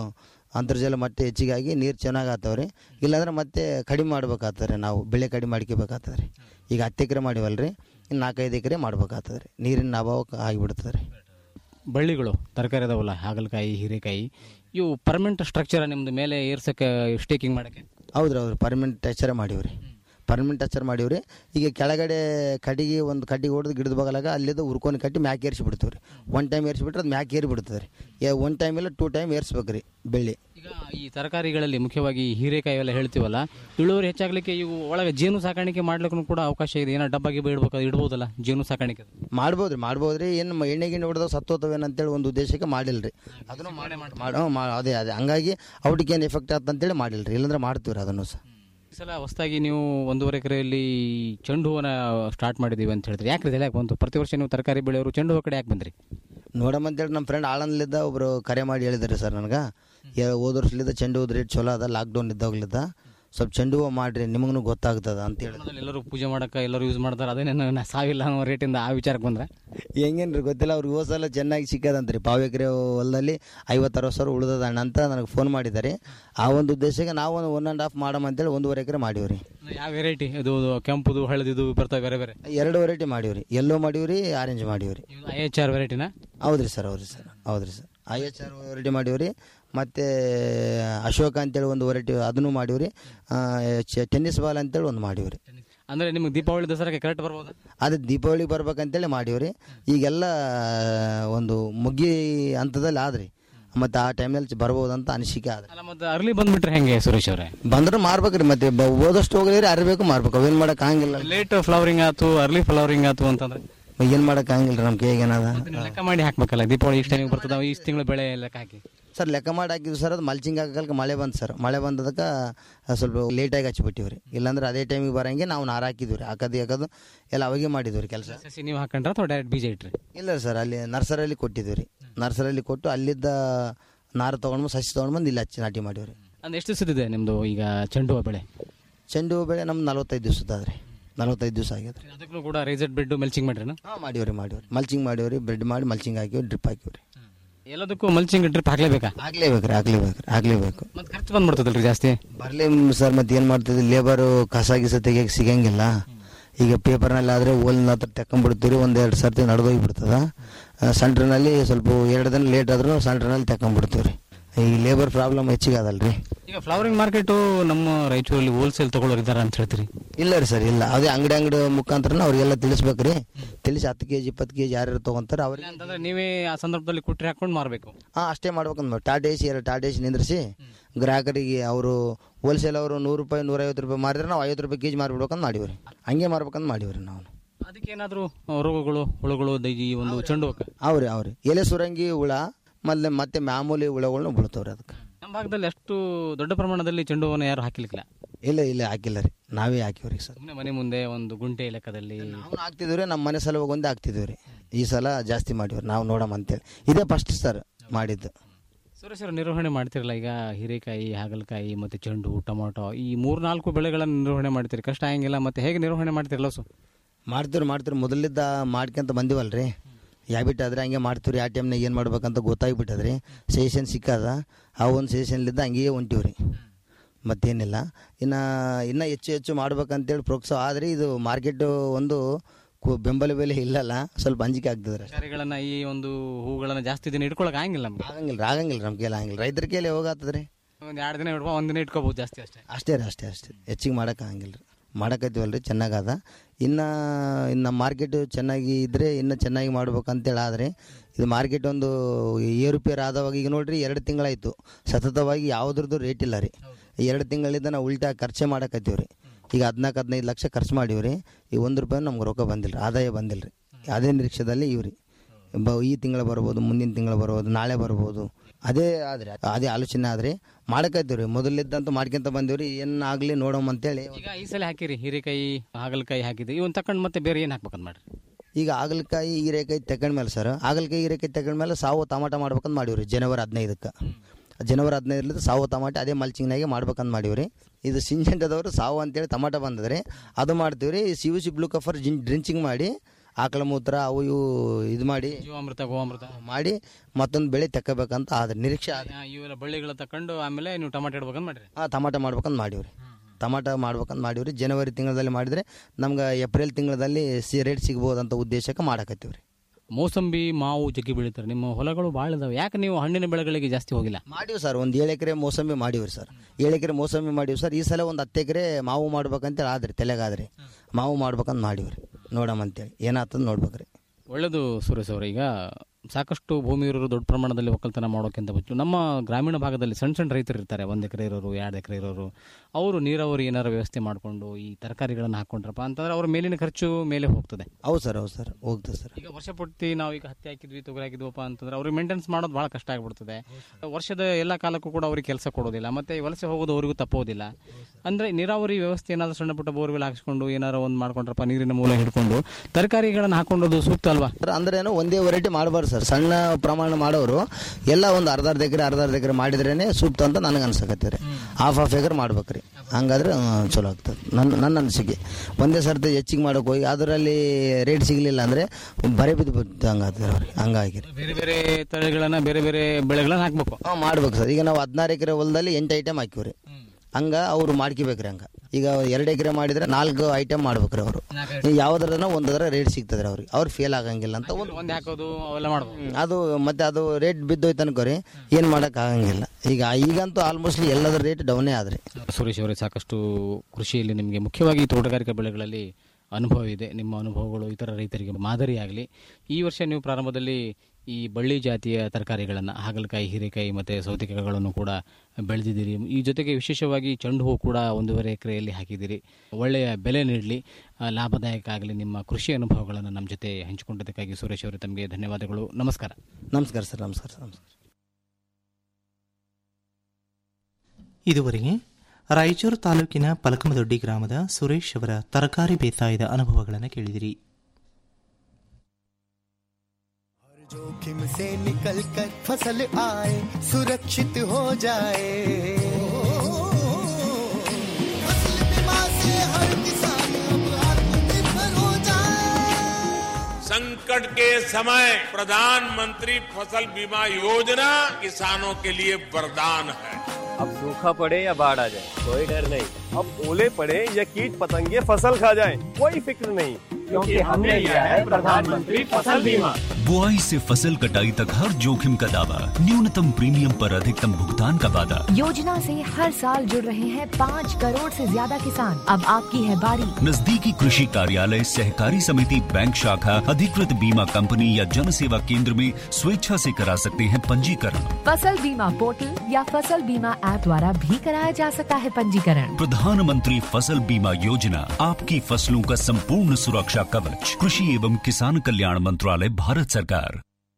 ಅಂತರ್ಜಲ ಮಟ್ಟ ಹೆಚ್ಚಿಗೆ ಆಗಿ ನೀರು ಚೆನ್ನಾಗಿ ಆತವ್ರಿ ಇಲ್ಲಾಂದ್ರೆ ಮತ್ತೆ ಕಡಿಮೆ ಮಾಡ್ಬೇಕಾಗ್ತದೆ ನಾವು ಬೆಳೆ ಕಡಿಮೆ ಮಾಡ್ಕೋಬೇಕಾಗ್ತದೆ ರೀ ಈಗ ಹತ್ತು ಎಕರೆ ಮಾಡಿವಲ್ರಿ ಇನ್ನು ನಾಲ್ಕೈದು ಎಕರೆ ಮಾಡ್ಬೇಕಾಗ್ತದೆ ರೀ ನೀರಿನ ಅಭಾವ ಆಗಿಬಿಡ್ತದೆ ರೀ ಬಳ್ಳಿಗಳು ತರಕಾರಿ ಅದಾವಲ್ಲ ಹಾಗಲಕಾಯಿ ಹೀರೆಕಾಯಿ ಇವು ಪರ್ಮನೆಂಟ್ ಸ್ಟ್ರಕ್ಚರ್ ನಿಮ್ದು ಮೇಲೆ ಏರ್ಸಕ್ಕೆ ಸ್ಟೇಕಿಂಗ್ ಮಾಡಕ್ಕೆ ಹೌದ್ರಿ ಹೌದ್ರಿ ಪರ್ಮನೆಂಟ್ ಟಚರ್ ಮಾಡೀವಿ ರೀ ಪರ್ಮನೆಂಟ್ ಟಚರ್ ಮಾಡೀವಿ ರೀ ಈಗ ಕೆಳಗಡೆ ಕಟ್ಟಿಗೆ ಒಂದು ಕಟ್ಟಿಗೆ ಹೊಡೆದು ಗಿಡದ ಬಗಲಾಗ ಅಲ್ಲಿದ್ದು ಉರ್ಕೊಂಡು ಕಟ್ಟಿ ಮ್ಯಾಕ್ ಏರಿಸಿ ಬಿಡ್ತೀವಿ ರೀ ಒನ್ ಟೈಮ್ ಏರಿಸಿಬಿಟ್ರೆ ಅದು ಮ್ಯಾಕ್ ಏರಿ ಬಿಡ್ತದೆ ರೀ ಒನ್ ಟೈಮ್ ಇಲ್ಲ ಟೂ ಟೈಮ್ ಏರಿಸ್ಬೇಕು ರೀ ಬೆಳ್ಳಿ ಈಗ ಈ ತರಕಾರಿಗಳಲ್ಲಿ ಮುಖ್ಯವಾಗಿ ಹೀರೆಕಾಯಿ ಎಲ್ಲ ಹೇಳ್ತೀವಲ್ಲ ಇಳುವರಿ ಹೆಚ್ಚಾಗ್ಲಿಕ್ಕೆ ಇವು ಒಳಗೆ ಜೇನು ಸಾಕಾಣಿಕೆ ಮಾಡ್ಲಿಕ್ಕೂ ಕೂಡ ಅವಕಾಶ ಇದೆ ಏನೋ ಡಬ್ಬಾಗಿ ಇಡ್ಬೇಕು ಇಡ್ಬೋದಲ್ಲ ಜೇನು ಸಾಕಾಣಿಕೆ ಮಾಡ್ಬೋದು ರೀ ಮಾಡ್ಬೋದು ರೀ ಏನು ಎಣ್ಣೆ ಗಿಣ್ಣೆ ಹೊಡೆದಾಗ ಸತ್ತೋತವೇನು ಅಂತೇಳಿ ಒಂದು ಉದ್ದೇಶಕ್ಕೆ ಮಾಡಿಲ್ಲ ರೀ ಅದನ್ನು ಮಾಡಿ ಹ್ಞೂ ಮಾ ಅದೇ ಅದೇ ಹಂಗಾಗಿ ಔಟಿಗೆ ಏನು ಎಫೆಕ್ಟ್ ಆಗ್ತಂತೇಳಿ ಅಂತೇಳಿ ಮಾಡಿಲ್ಲ ರೀ ಇಲ್ಲಾಂದ್ರೆ ಮಾಡ್ತೀವಿ ರೀ ಅದನ್ನು ಸಹ ಈ ಸಲ ಹೊಸದಾಗಿ ನೀವು ಒಂದೂವರೆ ಎಕರೆಯಲ್ಲಿ ಚೆಂಡು ಹೂವನ್ನ ಸ್ಟಾರ್ಟ್ ಮಾಡಿದೀವಿ ಅಂತ ಹೇಳಿದ್ರೆ ಯಾಕೆ ಯಾಕೆ ಬಂತು ಪ್ರತಿ ವರ್ಷ ನೀವು ತರಕಾರಿ ಬೆಳೆಯೋರು ಚೆಂಡು ಹೂವು ಕಡೆ ಯಾಕೆ ಬಂದ್ರಿ ನೋಡಮ್ಮ ಅಂತೇಳಿ ನಮ್ಮ ಫ್ರೆಂಡ್ ಆಳಂದ್ಲಿದ್ದ ಒಬ್ರು ಕರೆ ಮಾಡಿ ಹೇಳಿದ್ದಾರೆ ಸರ್ ನನಗೆ ಹೋದ ವರ್ಷಲಿದ್ದ ಚೆಂಡು ಹೂದು ರೇಟ್ ಚಲೋ ಅದ ಲಾಕ್ಡೌನ್ ಇದ್ದಾಗಲಿದ್ದ ಸ್ವಲ್ಪ ಚೆಂಡು ಹೂವು ಮಾಡಿರಿ ನಿಮಗೂ ಗೊತ್ತಾಗ್ತದ ಅಂತ ಹೇಳಿ ಮನೆಯಲ್ಲಿ ಎಲ್ಲರೂ ಪೂಜೆ ಮಾಡಕ್ಕೆ ಎಲ್ಲರೂ ಯೂಸ್ ಮಾಡ್ತಾರೆ ಅದೇನೇನು ನಾ ಸಾವಿಲ್ಲ ಅನ್ನೋ ರೇಟಿಂದ ಆ ವಿಚಾರಕ್ಕೆ ಬಂದ್ರೆ ಹೆಂಗೇನ್ರಿ ಗೊತ್ತಿಲ್ಲ ಅವ್ರಿಗೆ ಹೋದ ಸಲ ಚೆನ್ನಾಗಿ ಸಿಕ್ಕದಂತ್ರಿ ಪಾವು ಎಕರೆ ಹೊಲದಲ್ಲಿ ಐವತ್ತು ಅರವತ್ತು ಸಾವಿರ ಉಳಿದದ ಅಣ್ಣ ಅಂತ ನನಗೆ ಫೋನ್ ಮಾಡಿದ್ದಾರೆ ಆ ಒಂದು ಉದ್ದೇಶಕ್ಕೆ ನಾವು ಒಂದು ಒನ್ ಆ್ಯಂಡ್ ಹಾಫ್ ಮಾಡಮ್ ಅಂತೇಳಿ ಒಂದೂವರೆ ಎಕರೆ ಮಾಡೀವಿ ಯಾವ ವೆರೈಟಿ ಇದು ಕೆಂಪುದು ಹಳದಿದು ಬರ್ತವೆ ಬೇರೆ ಬೇರೆ ಎರಡು ವೆರೈಟಿ ಮಾಡೀವಿ ಎಲ್ಲೋ ಮಾಡೀವಿ ಆರೆಂಜ್ ಮಾಡೀವಿ ರೀ ಐ ಎಚ್ ಆರ್ ವೆರೈಟಿನ ಹೌದ್ರಿ ಸರ್ ಹೌದ್ರಿ ಸರ್ ಹೌದ್ರಿ sir I H R variety ಮಾಡೀವಿ ಮತ್ತು ಅಶೋಕ ಅಂತೇಳಿ ಒಂದು ವೆರೈಟಿ ಅದನ್ನು ಮಾಡೀವಿ ಟೆನ್ನಿಸ್ ಬಾಲ್ ಅಂತೇಳಿ ಒಂದು ಮಾಡೀವಿ ಅಂದ್ರೆ ನಿಮ್ಗೆ ದೀಪಾವಳಿ ದಸರಾಗೆ ಕರೆಕ್ಟ್ ಬರ್ಬೋದು ಅದು ದೀಪಾವಳಿ ಬರ್ಬೇಕಂತೇಳಿ ಮಾಡೀವಿ ಈಗೆಲ್ಲ ಒಂದು ಮುಗ್ಗಿ ಹಂತದಲ್ಲಿ ಆದ್ರಿ ಮತ್ತು ಆ ಟೈಮ್ನಲ್ಲಿ ಬರ್ಬೋದಂತ ಅನಿಸಿಕೆ ಆದ್ರಿ ಅಲ್ಲ ಮತ್ತೆ ಅರ್ಲಿ ಬಂದ್ಬಿಟ್ರೆ ಹೆಂಗೆ ಸುರೇಶ್ ಅವರೇ ಬಂದ್ರೆ ಮಾರ್ಬೇಕ್ರಿ ಮತ್ತೆ ಬ- ಹೋದಷ್ಟು ಹೋಗಲಿ ಅರಿಬೇಕು ಮಾರ್ಬೇಕು ಅವೇನು ಮಾಡಕ್ ಆಗಂಗಿಲ್ಲ ಲೇಟ್ ಫ್ಲವರಿಂಗ್ ಆಯ್ತು ಅರ್ಲಿ ಫ್ಲವರಿಂಗ್ ಆಯ್ತು ಅಂತಂದ್ರೆ ಏನು ಮಾಡಕ್ ಆಗಂಗಿಲ್ಲ ನಮ್ಮ ಕೈಗೆ ಏನದ ನೀವು ಲೆಕ್ಕ ಮಾಡಿ ಹಾಕ್ಬೇಕಲ್ಲ ದೀಪಾವಳಿ ಇಷ್ಟ ಟೈಮಿಗೆ ಬರ್ತದ ಇಷ್ಟು ತಿಂಗಳು ಬೆಳೆ ಲೆಕ್ಕ ಹಾಕಿ ಸರ್ ಲೆಕ್ಕ ಮಾಡಿ ಹಾಕಿದ್ವಿ ಸರ್ ಅದು ಮಲ್ಚಿಂಗ್ ಹಾಕಲ್ಕ ಮಳೆ ಬಂತು ಸರ್ ಮಳೆ ಬಂದದಕ್ಕೆ ಸ್ವಲ್ಪ ಲೇಟಾಗಿ ಹಚ್ಬಿಟ್ಟಿವ್ರಿ ಇಲ್ಲಾಂದ್ರೆ ಅದೇ ಟೈಮಿಗೆ ಬರಂಗೆ ನಾವು ನಾರು ಹಾಕಿದ್ವಿ ರೀ ಹಾಕೋದು ಹಾಕೋದು ಎಲ್ಲ ಅವಾಗೆ ಮಾಡಿದ್ವಿ ರೀ ಕೆಲಸ ಸಸಿ ನೀವು ಹಾಕೊಂಡ್ರೆ ಅಥವಾ ಡೈರೆಕ್ಟ್ ಬೀಜ ಇಟ್ರಿ ಇಲ್ಲ ಸರ್ ಅಲ್ಲಿ ನರ್ಸರಿಯಲ್ಲಿ ಕೊಟ್ಟಿದ್ವಿ ರೀ ನರ್ಸರಿಯಲ್ಲಿ ಕೊಟ್ಟು ಅಲ್ಲಿದ್ದ ನಾರು ತೊಗೊಂಡು ಸಸಿ ತೊಗೊಂಡು ಬಂದು ಇಲ್ಲಿ ಹಚ್ಚಿ ನಾಟಿ ಮಾಡೀವಿ ರೀ ಅಂದ್ರೆ ಎಷ್ಟು ದಿವಸದಿದೆ ನಿಮ್ಮದು ಈಗ ಚೆಂಡು ಹೂವು ಬೆಳೆ ಚೆಂಡು ಹೂ ಬೆಳೆ ನಮ್ದು ನಲವತ್ತೈದು ದಿವಸದ ಅದ್ರಿ ನಲವತ್ತೈದು ದಿವಸ ಆಗ್ಯದ ರೀ ಅದಕ್ಕೂ ಕೂಡ ರೈಸೆಡ್ ಬೆಡ್ ಮೆಲ್ಚಿಂಗ್ ಮಾಡ್ರಿ ಹಾಂ ಮಾಡೀವ್ರಿ ಮಾಡೀವ್ರಿ ಮಲ್ಚಿಂಗ್ ಮಾಡೀವ್ರಿ ಬ್ರೆಡ್ ಮಾಡಿ ಮಲ್ಚಿಂಗ್ ಹಾಕಿವಿ ಡ್ರಿಪ್ ಹಾಕಿವ್ರಿ ಎಲ್ಲದಕ್ಕೂ ಮಲ್ಚಿಂಗ್ ಡ್ರಿಪ್ ಹಾಕ್ಲೇಬೇಕಾ ಹಾಕ್ಲೇಬೇಕು ರೀ ಹಾಕ್ಲೇಬೇಕು ರೀ ಹಾಕ್ಲೇಬೇಕು ಮತ್ತೆ ಖರ್ಚು ಬಂದ್ಬಿಡ್ತದಲ್ರಿ ಜಾಸ್ತಿ ಬರಲಿ ಸರ್ ಮತ್ತೆ ಏನು ಮಾಡ್ತಿದ್ವಿ ಲೇಬರು ಕಸ ಗಿಸ ತೆಗಿಯಕ್ಕೆ ಸಿಗಂಗಿಲ್ಲ ಈಗ ಪೇಪರ್ನಲ್ಲಿ ಆದರೆ ಓಲ್ನ ಹತ್ರ ತೆಕ್ಕೊಂಡ್ಬಿಡ್ತೀವಿ ಒಂದು ಎರಡು ಸರ್ತಿ ನಡೆದೋಗಿ ಬಿಡ್ತದ ಸೆಂಟ್ರ್ನಲ್ಲಿ ಸ್ವಲ್ಪ ಎರಡು ದಿನ ಲೇಟ್ ಆದರೂ ಸೆಂಟ್ರ್ನಲ್ಲಿ ತೆಕ್ಕೊಂಡ್ಬಿಡ್ತೀವಿ ರೀ ಈ ಲೇಬರ್ ಪ್ರಾಬ್ಲಮ್ ಹೆಚ್ಚಿಗೆ ಅದಲ್ರಿ ಈಗ ಫ್ಲವರಿಂಗ್ ಮಾರ್ಕೆಟು ನಮ್ಮ ರಾಯಚೂರಲ್ಲಿ ಹೋಲ್ಸೇಲ್ ತಗೊಳ್ಳೋರು ಇದ್ದಾರೆ ಅಂತ ಹೇಳ್ತೀರಿ ಇಲ್ಲ ರೀ ಸರ್ ಇಲ್ಲ ಅದೇ ಅಂಗಡಿ ಅಂಗಡಿ ಮುಖಾಂತರ ಅವ್ರಿಗೆಲ್ಲ ತಿಳಿಸ್ಬೇಕು ರೀ ತಿಳಿಸಿ ಹತ್ತು ಕೆ ಜಿ ಇಪ್ಪತ್ತು ಕೆ ಜಿ ಯಾರ್ಯಾರು ತೊಗೊಂತಾರೆ ಅವ್ರಿಗೆ ಅಂತಂದ್ರೆ ನೀವೇ ಆ ಸಂದರ್ಭದಲ್ಲಿ ಕುಟ್ರಿ ಹಾಕೊಂಡು ಮಾರಬೇಕು ಹಾಂ ಅಷ್ಟೇ ಮಾಡ್ಬೇಕಂದ್ ಮಾಡಿ ಟಾಟಾ ಏಸಿ ಎರಡು ಟಾಟಾ ಏಸಿ ನಿಂದ್ರಿಸಿ ಗ್ರಾಹಕರಿಗೆ ಅವರು ಹೋಲ್ಸೇಲ್ ಅವರು ನೂರು ರೂಪಾಯಿ ನೂರೈವತ್ತು ರೂಪಾಯಿ ಮಾರಿದ್ರೆ ನಾವು ಐವತ್ತು ರೂಪಾಯಿ ಕೆ ಜಿ ಮಾರ್ಬಿಡ್ಬೇಕಂತ ಮಾಡಿವ್ರಿ ಹಂಗೆ ಮಾರ್ಬೇಕಂತ ಮಾಡಿವ್ರಿ ನಾವು ಅದಕ್ಕೆ ಏನಾದರೂ ರೋಗಗಳು ಹುಳುಗಳು ದ- ಈ ಒಂದು ಚೆಂಡು ಹೂವಕ್ಕೆ ಅವ್ರಿ ಅವ್ರಿ ಎಲೆ ಸುರಂಗಿ ಹುಳ ಮತ್ತೆ ಮತ್ತೆ ಮಾಮೂಲಿ ಹುಳಗಳ್ನ ಬೀಳ್ತಾವ್ರಿ ಅದಕ್ಕೆ ನಮ್ಮ ಭಾಗದಲ್ಲಿ ಅಷ್ಟು ದೊಡ್ಡ ಪ್ರಮಾಣದಲ್ಲಿ ಚೆಂಡು ಹೂವನ್ನ ಯಾರು ಹಾಕಿಲಿಕ್ಕಿಲ್ಲ ಇಲ್ಲ ಇಲ್ಲ ಹಾಕಿಲ್ಲ ರೀ ನಾವೇ ಹಾಕಿವ್ರಿ ಸರ್ ಸುಮ್ಮನೆ ಮನೆ ಮುಂದೆ ಒಂದು ಗುಂಟೆ ಲೆಕ್ಕದಲ್ಲಿ ನಾವು ಹಾಕ್ತಿದ್ವಿ ನಮ್ಮ ಮನೆ ಸಲ ಒಂದೇ ಹಾಕ್ತಿದ್ವಿ ರೀ ಈ ಸಲ ಜಾಸ್ತಿ ಮಾಡಿವ್ರಿ ನಾವು ನೋಡಮ್ ಅಂತೇಳಿ ಇದೇ ಫಸ್ಟ್ ಸರ್ ಮಾಡಿದ್ದು ಸುರೇಶ್ ಅವರು ನಿರ್ವಹಣೆ ಮಾಡ್ತಿರಲ್ಲ ಈಗ ಹೀರೆಕಾಯಿ ಹಾಗಲಕಾಯಿ ಮತ್ತು ಚೆಂಡು ಹೂ, ಟೊಮೊಟೊ ಈ ಮೂರು ನಾಲ್ಕು ಬೆಳೆಗಳನ್ನು ನಿರ್ವಹಣೆ ಮಾಡ್ತೀರಿ ಕಷ್ಟ ಆಗಂಗಿಲ್ಲ ಮತ್ತೆ ಹೇಗೆ ನಿರ್ವಹಣೆ ಮಾಡ್ತಿರಲ್ಲ ಸು ಮಾಡ್ತೀವ್ರಿ ಮಾಡ್ತೀವಿ ಮೊದಲಿದ್ದ ಮಾಡ್ಕೊಂತ ಬಂದಿವಲ್ರಿ ಹ್ಯಾಬಿಟ್ ಆದರೆ ಹಂಗೆ ಮಾಡ್ತೀವಿ ರೀ ಆ ಟೈಮ್ನಾಗ ಏನು ಮಾಡ್ಬೇಕಂತ ಗೊತ್ತಾಗ್ಬಿಟ್ಟದ್ರಿ ಸಜೆಷನ್ ಸಿಕ್ಕದ ಆ ಒಂದು ಸಜೆಷನ್ಲಿದ್ದ ಹಂಗೆಯೇ ಹೊಂಟೀವಿ ರೀ ಮತ್ತೇನಿಲ್ಲ ಇನ್ನು ಇನ್ನೂ ಹೆಚ್ಚು ಹೆಚ್ಚು ಮಾಡ್ಬೇಕಂತೇಳಿ ಪ್ರೋತ್ಸಾಹ ಆದರೆ ಇದು ಮಾರ್ಕೆಟು ಒಂದು ಕು- ಬೆಂಬಲ ಬೆಲೆ ಇಲ್ಲಲ್ಲ ಸ್ವಲ್ಪ ಅಂಜಿಕೆ ಆಗ್ತದೆ ರೀ ತರಕಾರಿಗಳನ್ನ ಈ ಒಂದು ಹೂಗಳನ್ನ ಜಾಸ್ತಿ ದಿನ ಇಟ್ಕೊಳಕ್ ಆಗಂಗಿಲ್ಲ ನಮ್ಗೆ ಆಗಂಗಿಲ್ಲ ಆಗಂಗಿಲ್ಲ ನಮ್ಮ ಕೈಲಿ ಆಗಂಗಿಲ್ಲ ರೈತರ ಕೈಲಿ ಹೋಗಾತದ ರೀ ಒಂದು ಎರಡು ದಿನ ಇಟ್ಕೊ ಒಂದಿನ ಇಟ್ಕೋಬಹುದು ಜಾಸ್ತಿ ಅಷ್ಟೇ ಅಷ್ಟೇ ರೀ ಅಷ್ಟೇ ಅಷ್ಟೇ ಹೆಚ್ಚಿಗೆ ಮಾಡೋಕ್ಕಾಗಂಗಿಲ್ಲ ರೀ ಮಾಡಕತ್ತೀವಲ್ಲ ರೀ ಚೆನ್ನಾಗದ ಇನ್ನು ಇನ್ನು ನಮ್ಮ ಮಾರ್ಕೆಟು ಚೆನ್ನಾಗಿ ಇದ್ದರೆ ಇನ್ನೂ ಚೆನ್ನಾಗಿ ಮಾಡ್ಬೇಕಂತೇಳಿ ಆದರೆ ಇದು ಮಾರ್ಕೆಟ್ ಒಂದು ಏರುಪೇರು ಆದವಾಗ ಈಗ ನೋಡ್ರಿ ಎರಡು ತಿಂಗಳಾಯಿತು ಸತತವಾಗಿ ಯಾವುದ್ರದ್ದು ರೇಟ್ ಇಲ್ಲ ರೀ ಎರಡು ತಿಂಗಳಿಂದ ನಾವು ಉಲ್ಟಾ ಖರ್ಚೆ ಮಾಡಕತ್ತೀವಿ ರೀ ಈಗ ಹದಿನಾಲ್ಕು ಹದಿನೈದು ಲಕ್ಷ ಖರ್ಚು ಮಾಡೀವಿ ರೀ ಈ ಒಂದು ರೂಪಾಯಿ ನಮ್ಗೆ ರೊಕ್ಕ ಬಂದಿಲ್ಲ ರೀ ಆದಾಯ ಬಂದಿಲ್ಲ ರೀ ಅದೇ ನಿರೀಕ್ಷೆದಲ್ಲಿ ಇವ್ರಿ ಬ ಈ ತಿಂಗಳು ಬರ್ಬೋದು ಮುಂದಿನ ತಿಂಗಳು ಬರ್ಬೋದು ನಾಳೆ ಬರ್ಬೋದು ಅದೇ ಆದರೆ ಅದೇ ಆಲೋಚನೆ ಆದರೆ ಮಾಡಕತ್ತೀವಿ ರೀ ಮೊದಲಿದ್ದಂತೂ ಮಾಡ್ಕೊಂತ ಬಂದೀವಿ ರೀ ಏನು ಆಗಲಿ ನೋಡೋಮ ಅಂತೇಳಿ ಈಗ ಈ ಸಲ ಹಾಕಿರಿ ಹೀರೆಕಾಯಿ ಹಾಗಲಕಾಯಿ ಹಾಕಿದ್ರಿ ಇವನ್ ತಕೊಂಡ್ ಮತ್ತೆ ಬೇರೆ ಏನ್ ಹಾಕ್ಬೇಕಂತ ಮಾಡ್ರಿ ಈಗ ಹಾಗಲಕಾಯಿ ಹೀರೆಕಾಯಿ ತಗೊಂಡ್ಮೇಲೆ ಸರ್ ಹಾಗಲಕಾಯಿ ಹೀರೆಕಾಯಿ ತಗೊಂಡ್ಮೇಲೆ ಸಾವು ಟಮಾಟ ಮಾಡ್ಬೇಕಂತ ಮಾಡೀವಿ ಜನವರಿ ಹದಿನೈದಕ್ಕೆ ಜನವರಿ ಹದಿನೈದರಿಂದ ಸಾವು ಟಮಾಟ ಅದೇ ಮಲ್ಚಿಂಗ್ನಾಗೆ ಮಾಡ್ಬೇಕಂತ ಮಾಡೀವಿ ರೀ ಇದು ಸಿಂಜೆಂಟದವರು ಸಾವು ಅಂತೇಳಿ ಟಮಾಟ ಬಂದದ್ರಿ ಅದು ಮಾಡ್ತೀವಿ ರೀ C U C blue copper ಜಿನ್ ಡ್ರಿಂಚಿಂಗ್ ಮಾಡಿ ಆಕಳ ಮೂತ್ರ ಅವು ಇವು ಇದು ಮಾಡಿ ಜೀವಾಮೃತ ಗೋವಾಮೃತ ಮಾಡಿ ಮತ್ತೊಂದು ಬೆಳೆ ತಗೋಬೇಕಂತ ಆದ್ರೆ ನಿರೀಕ್ಷೆ ಆದ್ರೆ ಆ, ಇವೆಲ್ಲ ಬಳ್ಳಿಗಳ ತಕೊಂಡು ಆಮೇಲೆ ನೀವು ಟಮಾಟೆ ಇಡ್ಬೇಕಂತ ಮಾಡ್ರಿ ಹಾಂ ಟಮಾಟ ಮಾಡ್ಬೇಕಂತ ಮಾಡೀವಿ ರೀ ಟಮಾಟ ಮಾಡ್ಬೇಕಂತ ಮಾಡೀವಿ ರೀ ಜನವರಿ ತಿಂಗಳಲ್ಲಿ ಮಾಡಿದರೆ ನಮ್ಗೆ ಏಪ್ರಿಲ್ ತಿಂಗಳಲ್ಲಿ ಸಿ ರೇಟ್ ಸಿಗ್ಬೋದಂತ ಉದ್ದೇಶಕ್ಕೆ ಮಾಡಕತ್ತೀವಿ ರೀ ಮೋಸಂಬಿ ಮಾವು ಜಗ್ಗಿ ಬೆಳಿತಾರೆ ನಿಮ್ಮ ಹೊಲಗಳು ಭಾಳ ಇದಾವೆ ಯಾಕೆ ನೀವು ಹಣ್ಣಿನ ಬೆಳೆಗಳಿಗೆ ಜಾಸ್ತಿ ಹೋಗಿಲ್ಲ ಮಾಡೀವಿ ಸರ್ ಒಂದು ಏಳು ಎಕರೆ ಮೋಸಂಬಿ ಮಾಡೀವಿ ಸರ್ ಏಳು ಎಕರೆ ಮೋಸಂಬಿ ಮಾಡೀವಿ ಸರ್ ಈ ಸಲ ಒಂದು ಹತ್ತು ಎಕರೆ ಮಾವು ಮಾಡ್ಬೇಕಂತೇಳಿ ಆದ್ರಿ ತಲೆಗಾದ್ರಿ ಮಾವು ಮಾಡ್ಬೇಕಂತ ಮಾಡೀವಿ ರೀ ನೋಡಮ್ ಅಂತೇಳಿ ಏನಾಗ್ತದೆ ನೋಡ್ಬೇಕ್ರಿ ಒಳ್ಳೆಯದು ಸುರೇಶ್ ಅವರೇ ಈಗ ಸಾಕಷ್ಟು ಭೂಮಿ ಇರೋರು ದೊಡ್ಡ ಪ್ರಮಾಣದಲ್ಲಿ ಒಕ್ಕಲ್ತನ ಮಾಡೋಕ್ಕಿಂತ ಮುಂಚೆ ನಮ್ಮ ಗ್ರಾಮೀಣ ಭಾಗದಲ್ಲಿ ಸಣ್ಣ ಸಣ್ಣ ರೈತರು ಇರ್ತಾರೆ ಒಂದು ಎಕರೆ ಇರೋರು ಎರಡು ಎಕರೆ ಇರೋರು ಅವರು ನೀರಾವರಿ ಏನಾರ ವ್ಯವಸ್ಥೆ ಮಾಡಿಕೊಂಡು ಈ ತರಕಾರಿಗಳನ್ನು ಹಾಕೊಂಡ್ರಪ್ಪ ಅಂತಂದ್ರೆ ಅವ್ರ ಮೇಲಿನ ಖರ್ಚು ಮೇಲೆ ಹೋಗ್ತದೆ ಹೌದು ಸರ್ ಹೌದು ಸರ್ ಹೋಗ್ತದೆ ಸರ್ ಈಗ ವರ್ಷ ಪೂರ್ತಿ ನಾವು ಈಗ ಹತ್ತಿ ಹಾಕಿದ್ವಿ ತೊಗರಿ ಹಾಕಿದ್ವಪ್ಪ ಅಂತಂದ್ರೆ ಅವ್ರಿಗೆ ಮೇಂಟೆನ್ಸ್ ಮಾಡೋದು ಭಾಳ ಕಷ್ಟ ಆಗ್ಬಿಡ್ತದೆ ವರ್ಷದ ಎಲ್ಲ ಕಾಲಕ್ಕೂ ಕೂಡ ಅವ್ರಿಗೆ ಕೆಲಸ ಕೊಡೋದಿಲ್ಲ ಮತ್ತೆ ಈ ವಲಸೆ ಹೋಗೋದು ಅವರಿಗೂ ತಪ್ಪೋದಿಲ್ಲ ಅಂದ್ರೆ ನೀರಾವರಿ ವ್ಯವಸ್ಥೆ ಏನಾದ್ರು ಸಣ್ಣ ಪುಟ್ಟ ಬೋರ್ವೆಲ್ ಹಾಕ್ಸ್ಕೊಂಡು ಏನಾರ ಒಂದು ಮಾಡ್ಕೊಂಡ್ರಪ್ಪ ನೀರಿನ ಮೂಲ ಹಿಡ್ಕೊಂಡು ತರಕಾರಿಗಳನ್ನು ಹಾಕೊಂಡೋದು ಸೂಕ್ತ ಅಲ್ವಾ ಅಂದ್ರೆ ಏನು ಒಂದೇ ವೆರೈಟಿ ಮಾಡಬಾರ್ದು ಸರ್ ಸಣ್ಣ ಪ್ರಮಾಣ ಮಾಡೋರು ಎಲ್ಲ ಒಂದು ಅರ್ಧ ಅರ್ಧ ಎಕರೆ ಅರ್ಧ ಅರ್ಧ ಎಕರೆ ಮಾಡಿದ್ರೇನೆ ಸೂಕ್ತ ಅಂತ ನನಗೆ ಅನ್ಸಕತ್ತೀರಿ ಹಾಫ್ ಹಾಫ್ ಎಕರೆ ಮಾಡ್ಬೇಕ್ರಿ ಹಂಗಾದ್ರೆ ಆ, ಚಲೋ ಆಗ್ತದೆ ನನ್ನ ನನ್ನ ಅನಿಸಿಕೆ ಒಂದೇ ಸರ್ತಿ ಹೆಚ್ಚಿಗೆ ಮಾಡೋಕೆ ಹೋಗಿ ಅದರಲ್ಲಿ ರೇಟ್ ಸಿಗಲಿಲ್ಲ ಅಂದರೆ ಬರೆ ಬಿದ್ದು ಬಿದ್ದು ಹಂಗಾಗ್ತದೆ ಅವ್ರಿಗೆ ಹಂಗಾಗಿ ಬೇರೆ ಬೇರೆ ತಳಿಗಳನ್ನ ಬೇರೆ ಬೇರೆ ಬೆಳೆಗಳನ್ನ ಹಾಕ್ಬೇಕು ಹಾಂ ಮಾಡ್ಬೇಕು ಸರ್ ಈಗ ನಾವು ಹದಿನಾರು ಎಕರೆ ಹೊಲದಲ್ಲಿ ಎಂಟು ಐಟಮ್ ಹಾಕಿವ್ರಿ ಹಂಗ ಅವ್ರು ಮಾಡ್ಕೋಬೇಕ್ರಿ ಹಂಗ ಈಗ ಎರಡು ಎಕರೆ ಮಾಡಿದ್ರೆ ನಾಲ್ಕು ಐಟಮ್ ಮಾಡ್ಬೇಕ್ರಿ ಅವರು ಯಾವ್ದಾರ ಒಂದರ ರೇಟ್ ಸಿಗ್ತದ್ರಿ ಅವ್ರಿಗೆ ಅವ್ರು ಫೇಲ್ ಆಗಂಗಿಲ್ಲ ಅಂತ ಒಂದು ಒಂದೇ ಹಾಕೋದು ಅವೆಲ್ಲ ಮಾಡ್ಬೇಕು ಅದು ಮತ್ತೆ ಅದು ರೇಟ್ ಬಿದ್ದೋಯ್ತು ಅನ್ಕೋರಿ ಏನು ಮಾಡಕ್ ಆಗಂಗಿಲ್ಲ ಈಗ ಈಗಂತೂ ಆಲ್ಮೋಸ್ಟ್ ಎಲ್ಲದರ ರೇಟ್ ಡೌನೇ ಆದ್ರಿ ಸುರೇಶ್ ಅವರೇ ಸಾಕಷ್ಟು ಕೃಷಿಯಲ್ಲಿ ನಿಮಗೆ ಮುಖ್ಯವಾಗಿ ತೋಟಗಾರಿಕಾ ಬೆಳೆಗಳಲ್ಲಿ ಅನುಭವ ಇದೆ ನಿಮ್ಮ ಅನುಭವಗಳು ಇತರ ರೈತರಿಗೆ ಮಾದರಿಯಾಗಲಿ ಈ ವರ್ಷ ನೀವು ಪ್ರಾರಂಭದಲ್ಲಿ ಈ ಬಳ್ಳಿ ಜಾತಿಯ ತರಕಾರಿಗಳನ್ನು ಹಾಗಲಕಾಯಿ ಹೀರೆಕಾಯಿ ಮತ್ತು ಸೌತೆಕಾಯಿಗಳನ್ನು ಕೂಡ ಬೆಳೆದಿದ್ದೀರಿ ಈ ಜೊತೆಗೆ ವಿಶೇಷವಾಗಿ ಚೆಂಡು ಹೂ ಕೂಡ ಒಂದೂವರೆ ಎಕರೆಯಲ್ಲಿ ಹಾಕಿದ್ದೀರಿ ಒಳ್ಳೆಯ ಬೆಲೆ ನೀಡಲಿ ಲಾಭದಾಯಕ ಆಗಲಿ ನಿಮ್ಮ ಕೃಷಿ ಅನುಭವಗಳನ್ನು ನಮ್ಮ ಜೊತೆ ಹಂಚಿಕೊಂಡಿದ್ದಕ್ಕಾಗಿ ಸುರೇಶ್ ಅವರೇ ತಮಗೆ ಧನ್ಯವಾದಗಳು ನಮಸ್ಕಾರ ನಮಸ್ಕಾರ ಸರ್ ನಮಸ್ಕಾರ ಸರ್ ನಮಸ್ಕಾರ ಇದುವರೆಗೆ ರಾಯಚೂರು ತಾಲೂಕಿನ ಪಲಕಮದೊಡ್ಡಿ ಗ್ರಾಮದ ಸುರೇಶ್ ಅವರ ತರಕಾರಿ ಬೇಸಾಯದ ಅನುಭವಗಳನ್ನು ಕೇಳಿದಿರಿ जोखिम से निकल कर फसल आए सुरक्षित हो जाए फसल बीमा से हर किसान अब आत्मनिर्भर हो जाए संकट के समय प्रधानमंत्री फसल बीमा योजना किसानों के लिए वरदान है अब सूखा पड़े या बाढ़ आ जाए कोई डर नहीं अब ओले पड़े या कीट पतंगे फसल खा जाए कोई फिक्र नहीं क्योंकि हमने लिया है प्रधानमंत्री फसल बीमा बुआई से फसल कटाई तक हर जोखिम का दावा न्यूनतम प्रीमियम पर अधिकतम भुगतान का वादा योजना से हर साल जुड़ रहे हैं पाँच करोड़ से ज्यादा किसान अब आपकी है बारी नजदीकी कृषि कार्यालय सहकारी समिति बैंक शाखा अधिकृत बीमा कंपनी या जन सेवा केंद्र में स्वेच्छा से करा सकते हैं पंजीकरण फसल बीमा पोर्टल या फसल बीमा ऐप द्वारा भी कराया जा सकता है पंजीकरण प्रधानमंत्री फसल बीमा योजना आपकी फसलों का संपूर्ण सुरक्षा कवच कृषि एवं किसान कल्याण मंत्रालय भारत सरकार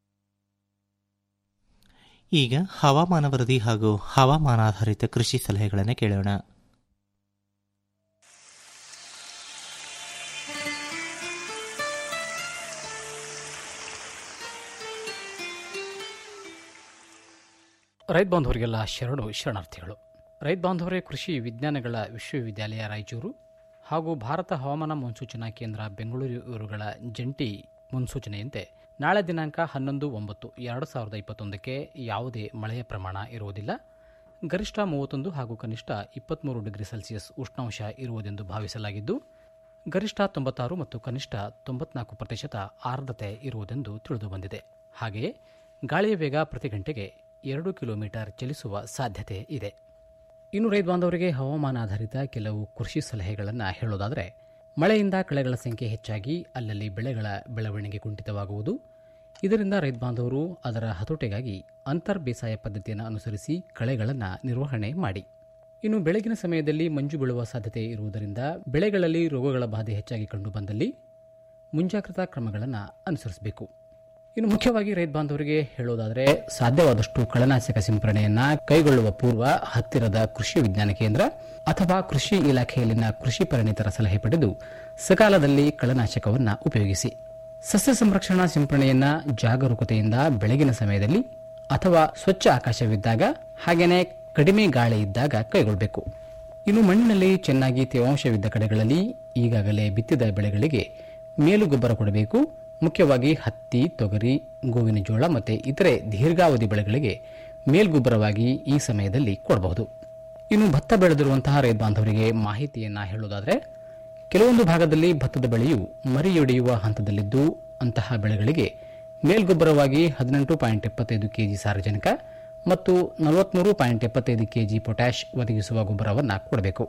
ಈಗ ಹವಾಮಾನ ವರದಿ ಹಾಗೂ ಹವಾಮಾನಾಧಾರಿತ ಕೃಷಿ ಸಲಹೆಗಳನ್ನು ಕೇಳೋಣ ರೈತ ಬಾಂಧವರಿಗೆಲ್ಲ ಶರಣು ಶರಣಾರ್ಥಿಗಳು ರೈತ ಬಾಂಧವರೇ ಕೃಷಿ ವಿಜ್ಞಾನಗಳ ವಿಶ್ವವಿದ್ಯಾಲಯ ರಾಯಚೂರು ಹಾಗೂ ಭಾರತ ಹವಾಮಾನ ಮುನ್ಸೂಚನಾ ಕೇಂದ್ರ ಬೆಂಗಳೂರು ಇವರುಗಳ ಜಂಟಿ ಮುನ್ಸೂಚನೆಯಂತೆ ನಾಳೆ ದಿನಾಂಕ ಹನ್ನೊಂದು ಒಂಬತ್ತು ಎರಡು ಸಾವಿರದ ಇಪ್ಪತ್ತೊಂದಕ್ಕೆ ಯಾವುದೇ ಮಳೆಯ ಪ್ರಮಾಣ ಇರುವುದಿಲ್ಲ ಗರಿಷ್ಠ ಮೂವತ್ತೊಂದು ಹಾಗೂ ಕನಿಷ್ಠ ಇಪ್ಪತ್ತ್ಮೂರು ಡಿಗ್ರಿ ಸೆಲ್ಸಿಯಸ್ ಉಷ್ಣಾಂಶ ಇರುವುದೆಂದು ಭಾವಿಸಲಾಗಿದ್ದು ಗರಿಷ್ಠ ತೊಂಬತ್ತಾರು ಮತ್ತು ಕನಿಷ್ಠ ತೊಂಬತ್ನಾಲ್ಕು ಪ್ರತಿಶತ ಆರ್ದ್ರತೆ ಇರುವುದೆಂದು ತಿಳಿದುಬಂದಿದೆ ಹಾಗೆಯೇ ಗಾಳಿಯ ವೇಗ ಪ್ರತಿ ಗಂಟೆಗೆ ಎರಡು ಕಿಲೋಮೀಟರ್ ಚಲಿಸುವ ಸಾಧ್ಯತೆ ಇದೆ ಇನ್ನು ರೈತ ಬಾಂಧವರಿಗೆ ಹವಾಮಾನ ಆಧಾರಿತ ಕೆಲವು ಕೃಷಿ ಸಲಹೆಗಳನ್ನು ಹೇಳೋದಾದರೆ ಮಳೆಯಿಂದ ಕಳೆಗಳ ಸಂಖ್ಯೆ ಹೆಚ್ಚಾಗಿ ಅಲ್ಲಲ್ಲಿ ಬೆಳೆಗಳ ಬೆಳವಣಿಗೆ ಕುಂಠಿತವಾಗುವುದು ಇದರಿಂದ ರೈತ ಬಾಂಧವರು ಅದರ ಹತೋಟಿಗಾಗಿ ಅಂತರ್ ಬೇಸಾಯ ಪದ್ಧತಿಯನ್ನು ಅನುಸರಿಸಿ ಕಳೆಗಳನ್ನು ನಿರ್ವಹಣೆ ಮಾಡಿ ಇನ್ನು ಬೆಳಗಿನ ಸಮಯದಲ್ಲಿ ಮಂಜು ಬೀಳುವ ಸಾಧ್ಯತೆ ಇರುವುದರಿಂದ ಬೆಳೆಗಳಲ್ಲಿ ರೋಗಗಳ ಬಾಧೆ ಹೆಚ್ಚಾಗಿ ಕಂಡುಬಂದಲ್ಲಿ ಮುಂಜಾಗ್ರತಾ ಕ್ರಮಗಳನ್ನು ಅನುಸರಿಸಬೇಕು ಇನ್ನು ಮುಖ್ಯವಾಗಿ ರೈತ ಬಾಂಧವರಿಗೆ ಹೇಳೋದಾದರೆ ಸಾಧ್ಯವಾದಷ್ಟು ಕಳೆನಾಶಕ ಸಿಂಪರಣೆಯನ್ನ ಕೈಗೊಳ್ಳುವ ಪೂರ್ವ ಹತ್ತಿರದ ಕೃಷಿ ವಿಜ್ಞಾನ ಕೇಂದ್ರ ಅಥವಾ ಕೃಷಿ ಇಲಾಖೆಯಲ್ಲಿನ ಕೃಷಿ ಪರಿಣಿತರ ಸಲಹೆ ಪಡೆದು ಸಕಾಲದಲ್ಲಿ ಕಳೆನಾಶಕವನ್ನು ಉಪಯೋಗಿಸಿ ಸಸ್ಯ ಸಂರಕ್ಷಣಾ ಸಿಂಪರಣೆಯನ್ನ ಜಾಗರೂಕತೆಯಿಂದ ಬೆಳಗಿನ ಸಮಯದಲ್ಲಿ ಅಥವಾ ಸ್ವಚ್ಛ ಆಕಾಶವಿದ್ದಾಗ ಹಾಗೆಯೇ ಕಡಿಮೆ ಗಾಳಿ ಇದ್ದಾಗ ಕೈಗೊಳ್ಳಬೇಕು ಇನ್ನು ಮಣ್ಣಿನಲ್ಲಿ ಚೆನ್ನಾಗಿ ತೇವಾಂಶವಿದ್ದ ಕಡೆಗಳಲ್ಲಿ ಈಗಾಗಲೇ ಬಿತ್ತಿದ ಬೆಳೆಗಳಿಗೆ ಮೇಲು ಗೊಬ್ಬರ ಕೊಡಬೇಕು ಮುಖ್ಯವಾಗಿ ಹತ್ತಿ ತೊಗರಿ ಗೋವಿನ ಜೋಳ ಮತ್ತು ಇತರೆ ದೀರ್ಘಾವಧಿ ಬೆಳೆಗಳಿಗೆ ಮೇಲ್ಗೊಬ್ಬರವಾಗಿ ಈ ಸಮಯದಲ್ಲಿ ಕೊಡಬಹುದು ಇನ್ನು ಭತ್ತ ಬೆಳೆದಿರುವಂತಹ ರೈತ ಬಾಂಧವರಿಗೆ ಮಾಹಿತಿಯನ್ನ ಹೇಳುವುದಾದರೆ ಕೆಲವೊಂದು ಭಾಗದಲ್ಲಿ ಭತ್ತದ ಬೆಳೆಯು ಮರಿಯೊಡೆಯುವ ಹಂತದಲ್ಲಿದ್ದು ಅಂತಹ ಬೆಳೆಗಳಿಗೆ ಮೇಲ್ಗೊಬ್ಬರವಾಗಿ ಹದಿನೆಂಟು ಪಾಯಿಂಟ್ ಎಪ್ಪತ್ತೈದು ಕೆಜಿ ಸಾರಜನಕ ಮತ್ತು ನಲವತ್ಮೂರು ಪಾಯಿಂಟ್ ಎಪ್ಪತ್ತೈದು ಕೆಜಿ ಪೊಟ್ಯಾಷ್ ಒದಗಿಸುವ ಗೊಬ್ಬರವನ್ನು ಕೊಡಬೇಕು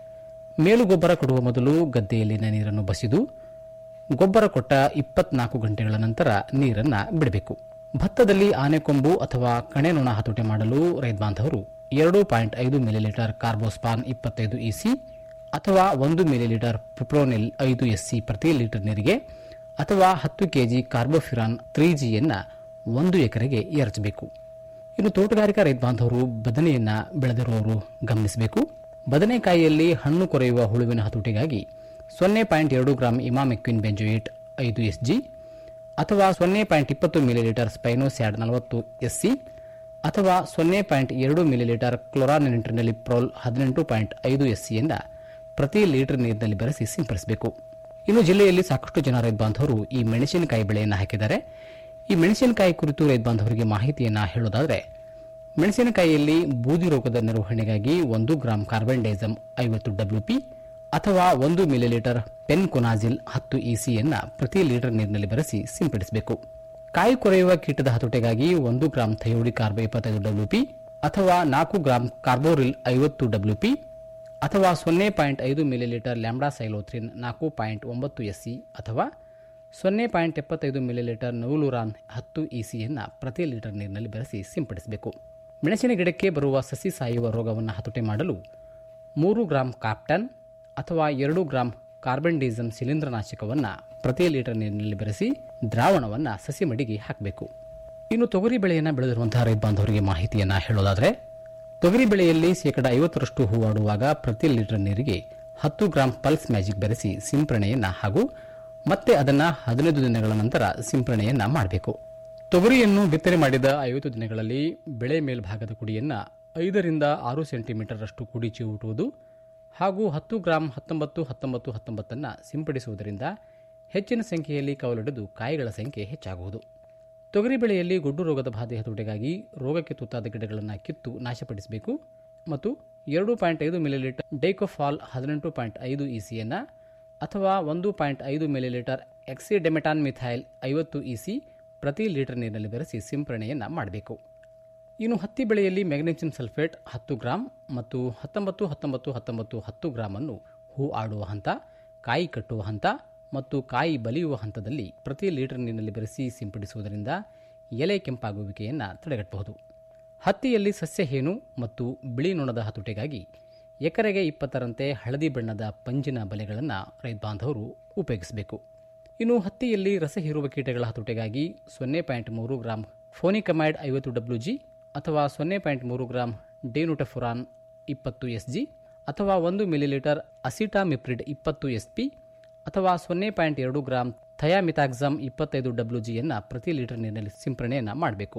ಮೇಲು ಗೊಬ್ಬರ ಕೊಡುವ ಮೊದಲು ಗದ್ದೆಯಲ್ಲಿನ ನೀರನ್ನು ಬಸಿದು ಗೊಬ್ಬರ ಕೊಟ್ಟ ಇಪ್ಪತ್ನಾಲ್ಕು ಗಂಟೆಗಳ ನಂತರ ನೀರನ್ನು ಬಿಡಬೇಕು ಭತ್ತದಲ್ಲಿ ಆನೆಕೊಂಬು ಅಥವಾ ಕಣೆನೊಣ ಹತೋಟಿ ಮಾಡಲು ರೈತ ಬಾಂಧವರು ಎರಡು ಪಾಯಿಂಟ್ ಐದು ಮಿಲಿಲೀಟರ್ ಕಾರ್ಬೋಸ್ಪಾನ್ ಇಪ್ಪತ್ತೈದು ಇಸಿ ಅಥವಾ ಒಂದು ಮಿಲಿಲೀಟರ್ ಪ್ರಿಪ್ರೋನಿಲ್ ಐದು ಎಸ್ಸಿ ಪ್ರತಿ ಲೀಟರ್ ನೀರಿಗೆ ಅಥವಾ ಹತ್ತು ಕೆಜಿ ಕಾರ್ಬೋಫಿರಾನ್ ತ್ರೀ ಜಿಯನ್ನು ಒಂದು ಎಕರೆಗೆ ಎರಚಬೇಕು ಇನ್ನು ತೋಟಗಾರಿಕಾ ರೈತ ಬಾಂಧವರು ಬದನೆಯನ್ನ ಬೆಳೆದಿರುವವರು ಗಮನಿಸಬೇಕು ಬದನೆಕಾಯಿಯಲ್ಲಿ ಹಣ್ಣು ಕೊರೆಯುವ ಹುಳುವಿನ ಹತೋಟಿಗಾಗಿ ಸೊನ್ನೆ ಪಾಯಿಂಟ್ ಎರಡು ಗ್ರಾಂ ಇಮಾಮೆಕ್ವಿನ್ ಬೆಂಜೋಯೇಟ್ ಐದು ಎಸ್ಜಿ ಅಥವಾ ಸೊನ್ನೆ ಪಾಯಿಂಟ್ ಇಪ್ಪತ್ತು ಮಿಲಿಲೀಟರ್ ಸ್ಪೈನೋಸ್ಯಾಡ್ ನಲವತ್ತು ಎಸ್ಸಿ ಅಥವಾ ಸೊನ್ನೆ ಪಾಯಿಂಟ್ ಎರಡು ಮಿಲಿಲೀಟರ್ ಕ್ಲೋರಾನಿಟ್ರಿನಲಿಪ್ರೋಲ್ ಹದಿನೆಂಟು ಪಾಯಿಂಟ್ ಐದು ಎಸ್ಸಿಯಿಂದ ಪ್ರತಿ ಲೀಟರ್ ನೀರಿನಲ್ಲಿ ಬೆರೆಸಿ ಸಿಂಪಡಿಸಬೇಕು ಇನ್ನು ಜಿಲ್ಲೆಯಲ್ಲಿ ಸಾಕಷ್ಟು ಜನ ರೈತ ಬಾಂಧವರು ಈ ಮೆಣಸಿನಕಾಯಿ ಬೆಳೆಯನ್ನು ಹಾಕಿದ್ದಾರೆ ಈ ಮೆಣಸಿನಕಾಯಿ ಕುರಿತು ರೈತ ಬಾಂಧವರಿಗೆ ಮಾಹಿತಿಯನ್ನು ಹೇಳೋದಾದರೆ ಮೆಣಸಿನಕಾಯಿಯಲ್ಲಿ ಬೂದಿ ರೋಗದ ನಿರ್ವಹಣೆಗಾಗಿ ಒಂದು ಗ್ರಾಂ ಕಾರ್ಬನ್ ಡೈಸಮ್ ಐವತ್ತು ಡಬ್ಲ್ಯೂಪಿ ಅಥವಾ ಒಂದು ಮಿಲಿಲೀಟರ್ ಪೆನ್ ಕೊನಾಜಿಲ್ ಹತ್ತು ಇಸಿಯನ್ನ ಪ್ರತಿ ಲೀಟರ್ ನೀರಿನಲ್ಲಿ ಬೆರೆಸಿ ಸಿಂಪಡಿಸಬೇಕು ಕಾಯಿ ಕೊರೆಯುವ ಕೀಟದ ಹತೋಟಿಗಾಗಿ ಒಂದು ಗ್ರಾಂ ಥಯೋಡಿ ಕಾರ್ಬ್ ಇಪ್ಪತ್ತೈದು ಡಬ್ಲ್ಯೂಪಿ ಅಥವಾ ನಾಲ್ಕು ಗ್ರಾಂ ಕಾರ್ಬೋರಿಲ್ ಐವತ್ತು ಡಬ್ಲ್ಯೂಪಿ ಅಥವಾ ಸೊನ್ನೆ ಪಾಯಿಂಟ್ ಐದು ಮಿಲಿಲೀಟರ್ ಲ್ಯಾಂಬ್ಡಾ ಸೈಲೋಥ್ರಿನ್ ನಾಲ್ಕು ಪಾಯಿಂಟ್ ಒಂಬತ್ತು ಎಸ್ಸಿ ಅಥವಾ ಸೊನ್ನೆ ಪಾಯಿಂಟ್ ಎಪ್ಪತ್ತೈದು ಮಿಲಿಲೀಟರ್ ನವಲುರಾನ್ ಹತ್ತು ಇಸಿಯನ್ನು ಪ್ರತಿ ಲೀಟರ್ ನೀರಿನಲ್ಲಿ ಬೆರೆಸಿ ಸಿಂಪಡಿಸಬೇಕು ಮೆಣಸಿನ ಗಿಡಕ್ಕೆ ಬರುವ ಸಸಿ ಸಾಯುವ ರೋಗವನ್ನು ಹತೋಟಿ ಮಾಡಲು ಮೂರು ಗ್ರಾಂ ಕಾಪ್ಟನ್ ಅಥವಾ ಎರಡು ಗ್ರಾಂ ಕಾರ್ಬನ್ ಡೀಸಮ್ ಶಿಲೀಂಧ್ರನಾಶಕವನ್ನು ಪ್ರತಿ ಲೀಟರ್ ನೀರಿನಲ್ಲಿ ಬೆರೆಸಿ ದ್ರಾವಣವನ್ನು ಸಸಿ ಮಡಿಗೆ ಹಾಕಬೇಕು ಇನ್ನು ತೊಗರಿ ಬೆಳೆಯನ್ನು ಬೆಳೆದಿರುವಂತಹ ರೈತ ಬಾಂಧವರಿಗೆ ಮಾಹಿತಿಯನ್ನು ಹೇಳೋದಾದರೆ ತೊಗರಿ ಬೆಳೆಯಲ್ಲಿ ಶೇಕಡ ಐವತ್ತರಷ್ಟು ಹೂವಾಡುವಾಗ ಪ್ರತಿ ಲೀಟರ್ ನೀರಿಗೆ ಹತ್ತು ಗ್ರಾಂ ಪಲ್ಸ್ ಮ್ಯಾಜಿಕ್ ಬೆರೆಸಿ ಸಿಂಪರಣೆಯನ್ನು ಹಾಗೂ ಮತ್ತೆ ಅದನ್ನು ಹದಿನೈದು ದಿನಗಳ ನಂತರ ಸಿಂಪರಣೆಯನ್ನು ಮಾಡಬೇಕು ತೊಗರಿಯನ್ನು ಬಿತ್ತನೆ ಮಾಡಿದ ಐವತ್ತು ದಿನಗಳಲ್ಲಿ ಬೆಳೆ ಮೇಲ್ಭಾಗದ ಕುಡಿಯನ್ನು ಐದರಿಂದ ಆರು ಸೆಂಟಿಮೀಟರ್ ಅಷ್ಟು ಕುಡಿ ಚಿವುಟುವುದು ಹಾಗೂ ಹತ್ತು ಗ್ರಾಂ ಹತ್ತೊಂಬತ್ತು ಹತ್ತೊಂಬತ್ತು ಹತ್ತೊಂಬತ್ತನ್ನು ಸಿಂಪಡಿಸುವುದರಿಂದ ಹೆಚ್ಚಿನ ಸಂಖ್ಯೆಯಲ್ಲಿ ಕವಲೊಡೆದು ಕಾಯಿಗಳ ಸಂಖ್ಯೆ ಹೆಚ್ಚಾಗುವುದು ತೊಗರಿ ಬೆಳೆಯಲ್ಲಿ ಗೊಡ್ಡು ರೋಗದ ಬಾಧೆ ಹತೋಟಿಗಾಗಿ ರೋಗಕ್ಕೆ ತುತ್ತಾದ ಗಿಡಗಳನ್ನು ಕಿತ್ತು ನಾಶಪಡಿಸಬೇಕು ಮತ್ತು ಎರಡು ಪಾಯಿಂಟ್ ಐದು ಮಿಲಿಲೀಟರ್ ಡೈಕೋಫಾಲ್ ಹದಿನೆಂಟು ಪಾಯಿಂಟ್ ಐದು ಇಸಿಯನ್ನು ಅಥವಾ ಒಂದು ಪಾಯಿಂಟ್ ಐದು ಮಿಲಿಲೀಟರ್ ಎಕ್ಸಿಡೆಮೆಟಾನ್ ಮಿಥೈಲ್ ಐವತ್ತು ಇಸಿ ಪ್ರತಿ ಲೀಟರ್ ನೀರಿನಲ್ಲಿ ಬೆರೆಸಿ ಸಿಂಪರಣೆಯನ್ನು ಮಾಡಬೇಕು ಇನ್ನು ಹತ್ತಿ ಬೆಳೆಯಲ್ಲಿ ಮ್ಯಾಗ್ನೀಷಿಯಂ ಸಲ್ಫೇಟ್ ಹತ್ತು ಗ್ರಾಂ ಮತ್ತು ಹತ್ತೊಂಬತ್ತು ಹತ್ತೊಂಬತ್ತು ಹತ್ತೊಂಬತ್ತು ಹತ್ತು ಗ್ರಾಮನ್ನು ಹೂ ಆಡುವ ಹಂತ ಕಾಯಿ ಕಟ್ಟುವ ಹಂತ ಮತ್ತು ಕಾಯಿ ಬಲಿಯುವ ಹಂತದಲ್ಲಿ ಪ್ರತಿ ಲೀಟರ್ ನೀರಿನಲ್ಲಿ ಬೆರೆಸಿ ಸಿಂಪಡಿಸುವುದರಿಂದ ಎಲೆ ಕೆಂಪಾಗುವಿಕೆಯನ್ನು ತಡೆಗಟ್ಟಬಹುದು ಹತ್ತಿಯಲ್ಲಿ ಸಸ್ಯ ಹೇನು ಮತ್ತು ಬಿಳಿ ನೊಣದ ಹತೋಟಿಗಾಗಿ ಎಕರೆಗೆ ಇಪ್ಪತ್ತರಂತೆ ಹಳದಿ ಬಣ್ಣದ ಪಂಜಿನ ಬಲೆಗಳನ್ನು ರೈತ ಬಾಂಧವರು ಉಪಯೋಗಿಸಬೇಕು ಇನ್ನು ಹತ್ತಿಯಲ್ಲಿ ರಸ ಹೀರುವ ಕೀಟಗಳ ಹತೋಟಿಗಾಗಿ ಸೊನ್ನೆ ಪಾಯಿಂಟ್ ಮೂರು ಗ್ರಾಂ ಫೋನಿಕಮೈಡ್ ಐವತ್ತು ಡಬ್ಲ್ಯೂ ಜಿ ಅಥವಾ ಸೊನ್ನೆ ಪಾಯಿಂಟ್ ಮೂರು ಗ್ರಾಂ ಡೇನುಟಫುರಾನ್ ಇಪ್ಪತ್ತು ಎಸ್ ಜಿ ಅಥವಾ ಒಂದು ಮಿಲಿಲೀಟರ್ ಅಸಿಟಾಮಿಪ್ರಿಡ್ ಇಪ್ಪತ್ತು ಎಸ್ ಪಿ ಅಥವಾ ಸೊನ್ನೆ ಪಾಯಿಂಟ್ ಎರಡು ಗ್ರಾಂ ಥಯಾಮಿತಾಕ್ಸಮ್ ಇಪ್ಪತ್ತೈದು ಡಬ್ಲ್ಯೂ ಜಿಯನ್ನು ಪ್ರತಿ ಲೀಟರ್ ನೀರಿನಲ್ಲಿ ಸಿಂಪರಣೆಯನ್ನು ಮಾಡಬೇಕು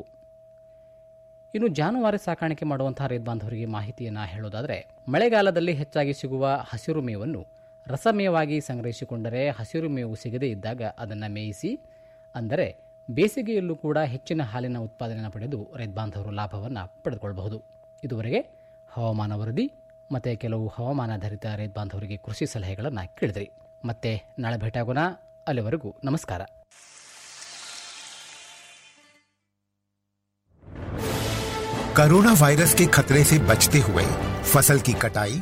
ಇನ್ನು ಜಾನುವಾರು ಸಾಕಾಣಿಕೆ ಮಾಡುವಂತಹ ರೈತ ಬಾಂಧವರಿಗೆ ಮಾಹಿತಿಯನ್ನು ಹೇಳೋದಾದರೆ ಮಳೆಗಾಲದಲ್ಲಿ ಹೆಚ್ಚಾಗಿ ಸಿಗುವ ಹಸಿರು ಮೇವನ್ನು ರಸಮೇವಾಗಿ ಸಂಗ್ರಹಿಸಿಕೊಂಡರೆ ಹಸಿರು ಮೇವು ಸಿಗದೇ ಇದ್ದಾಗ ಅದನ್ನು ಮೇಯಿಸಿ ಅಂದರೆ ಬೇಸಿಗೆಯಲ್ಲೂ ಕೂಡ ಹೆಚ್ಚಿನ ಹಾಲಿನ ಉತ್ಪಾದನೆಯನ್ನು ಪಡೆದು ರೈತ ಬಾಂಧವರು ಲಾಭವನ್ನು ಪಡೆದುಕೊಳ್ಳಬಹುದು ಇದುವರೆಗೆ ಹವಾಮಾನ ವರದಿ ಮತ್ತು ಕೆಲವು ಹವಾಮಾನಾಧಾರಿತ ರೈತ ಬಾಂಧವರಿಗೆ ಕೃಷಿ ಸಲಹೆಗಳನ್ನು ಕೇಳಿದ್ರಿ ಮತ್ತೆ ನಾಳೆ ಭೇಟಿಯಾಗೋಣ ಅಲ್ಲಿವರೆಗೂ ನಮಸ್ಕಾರ कोरोना वायरस के खतरे से बचते हुए फसल की कटाई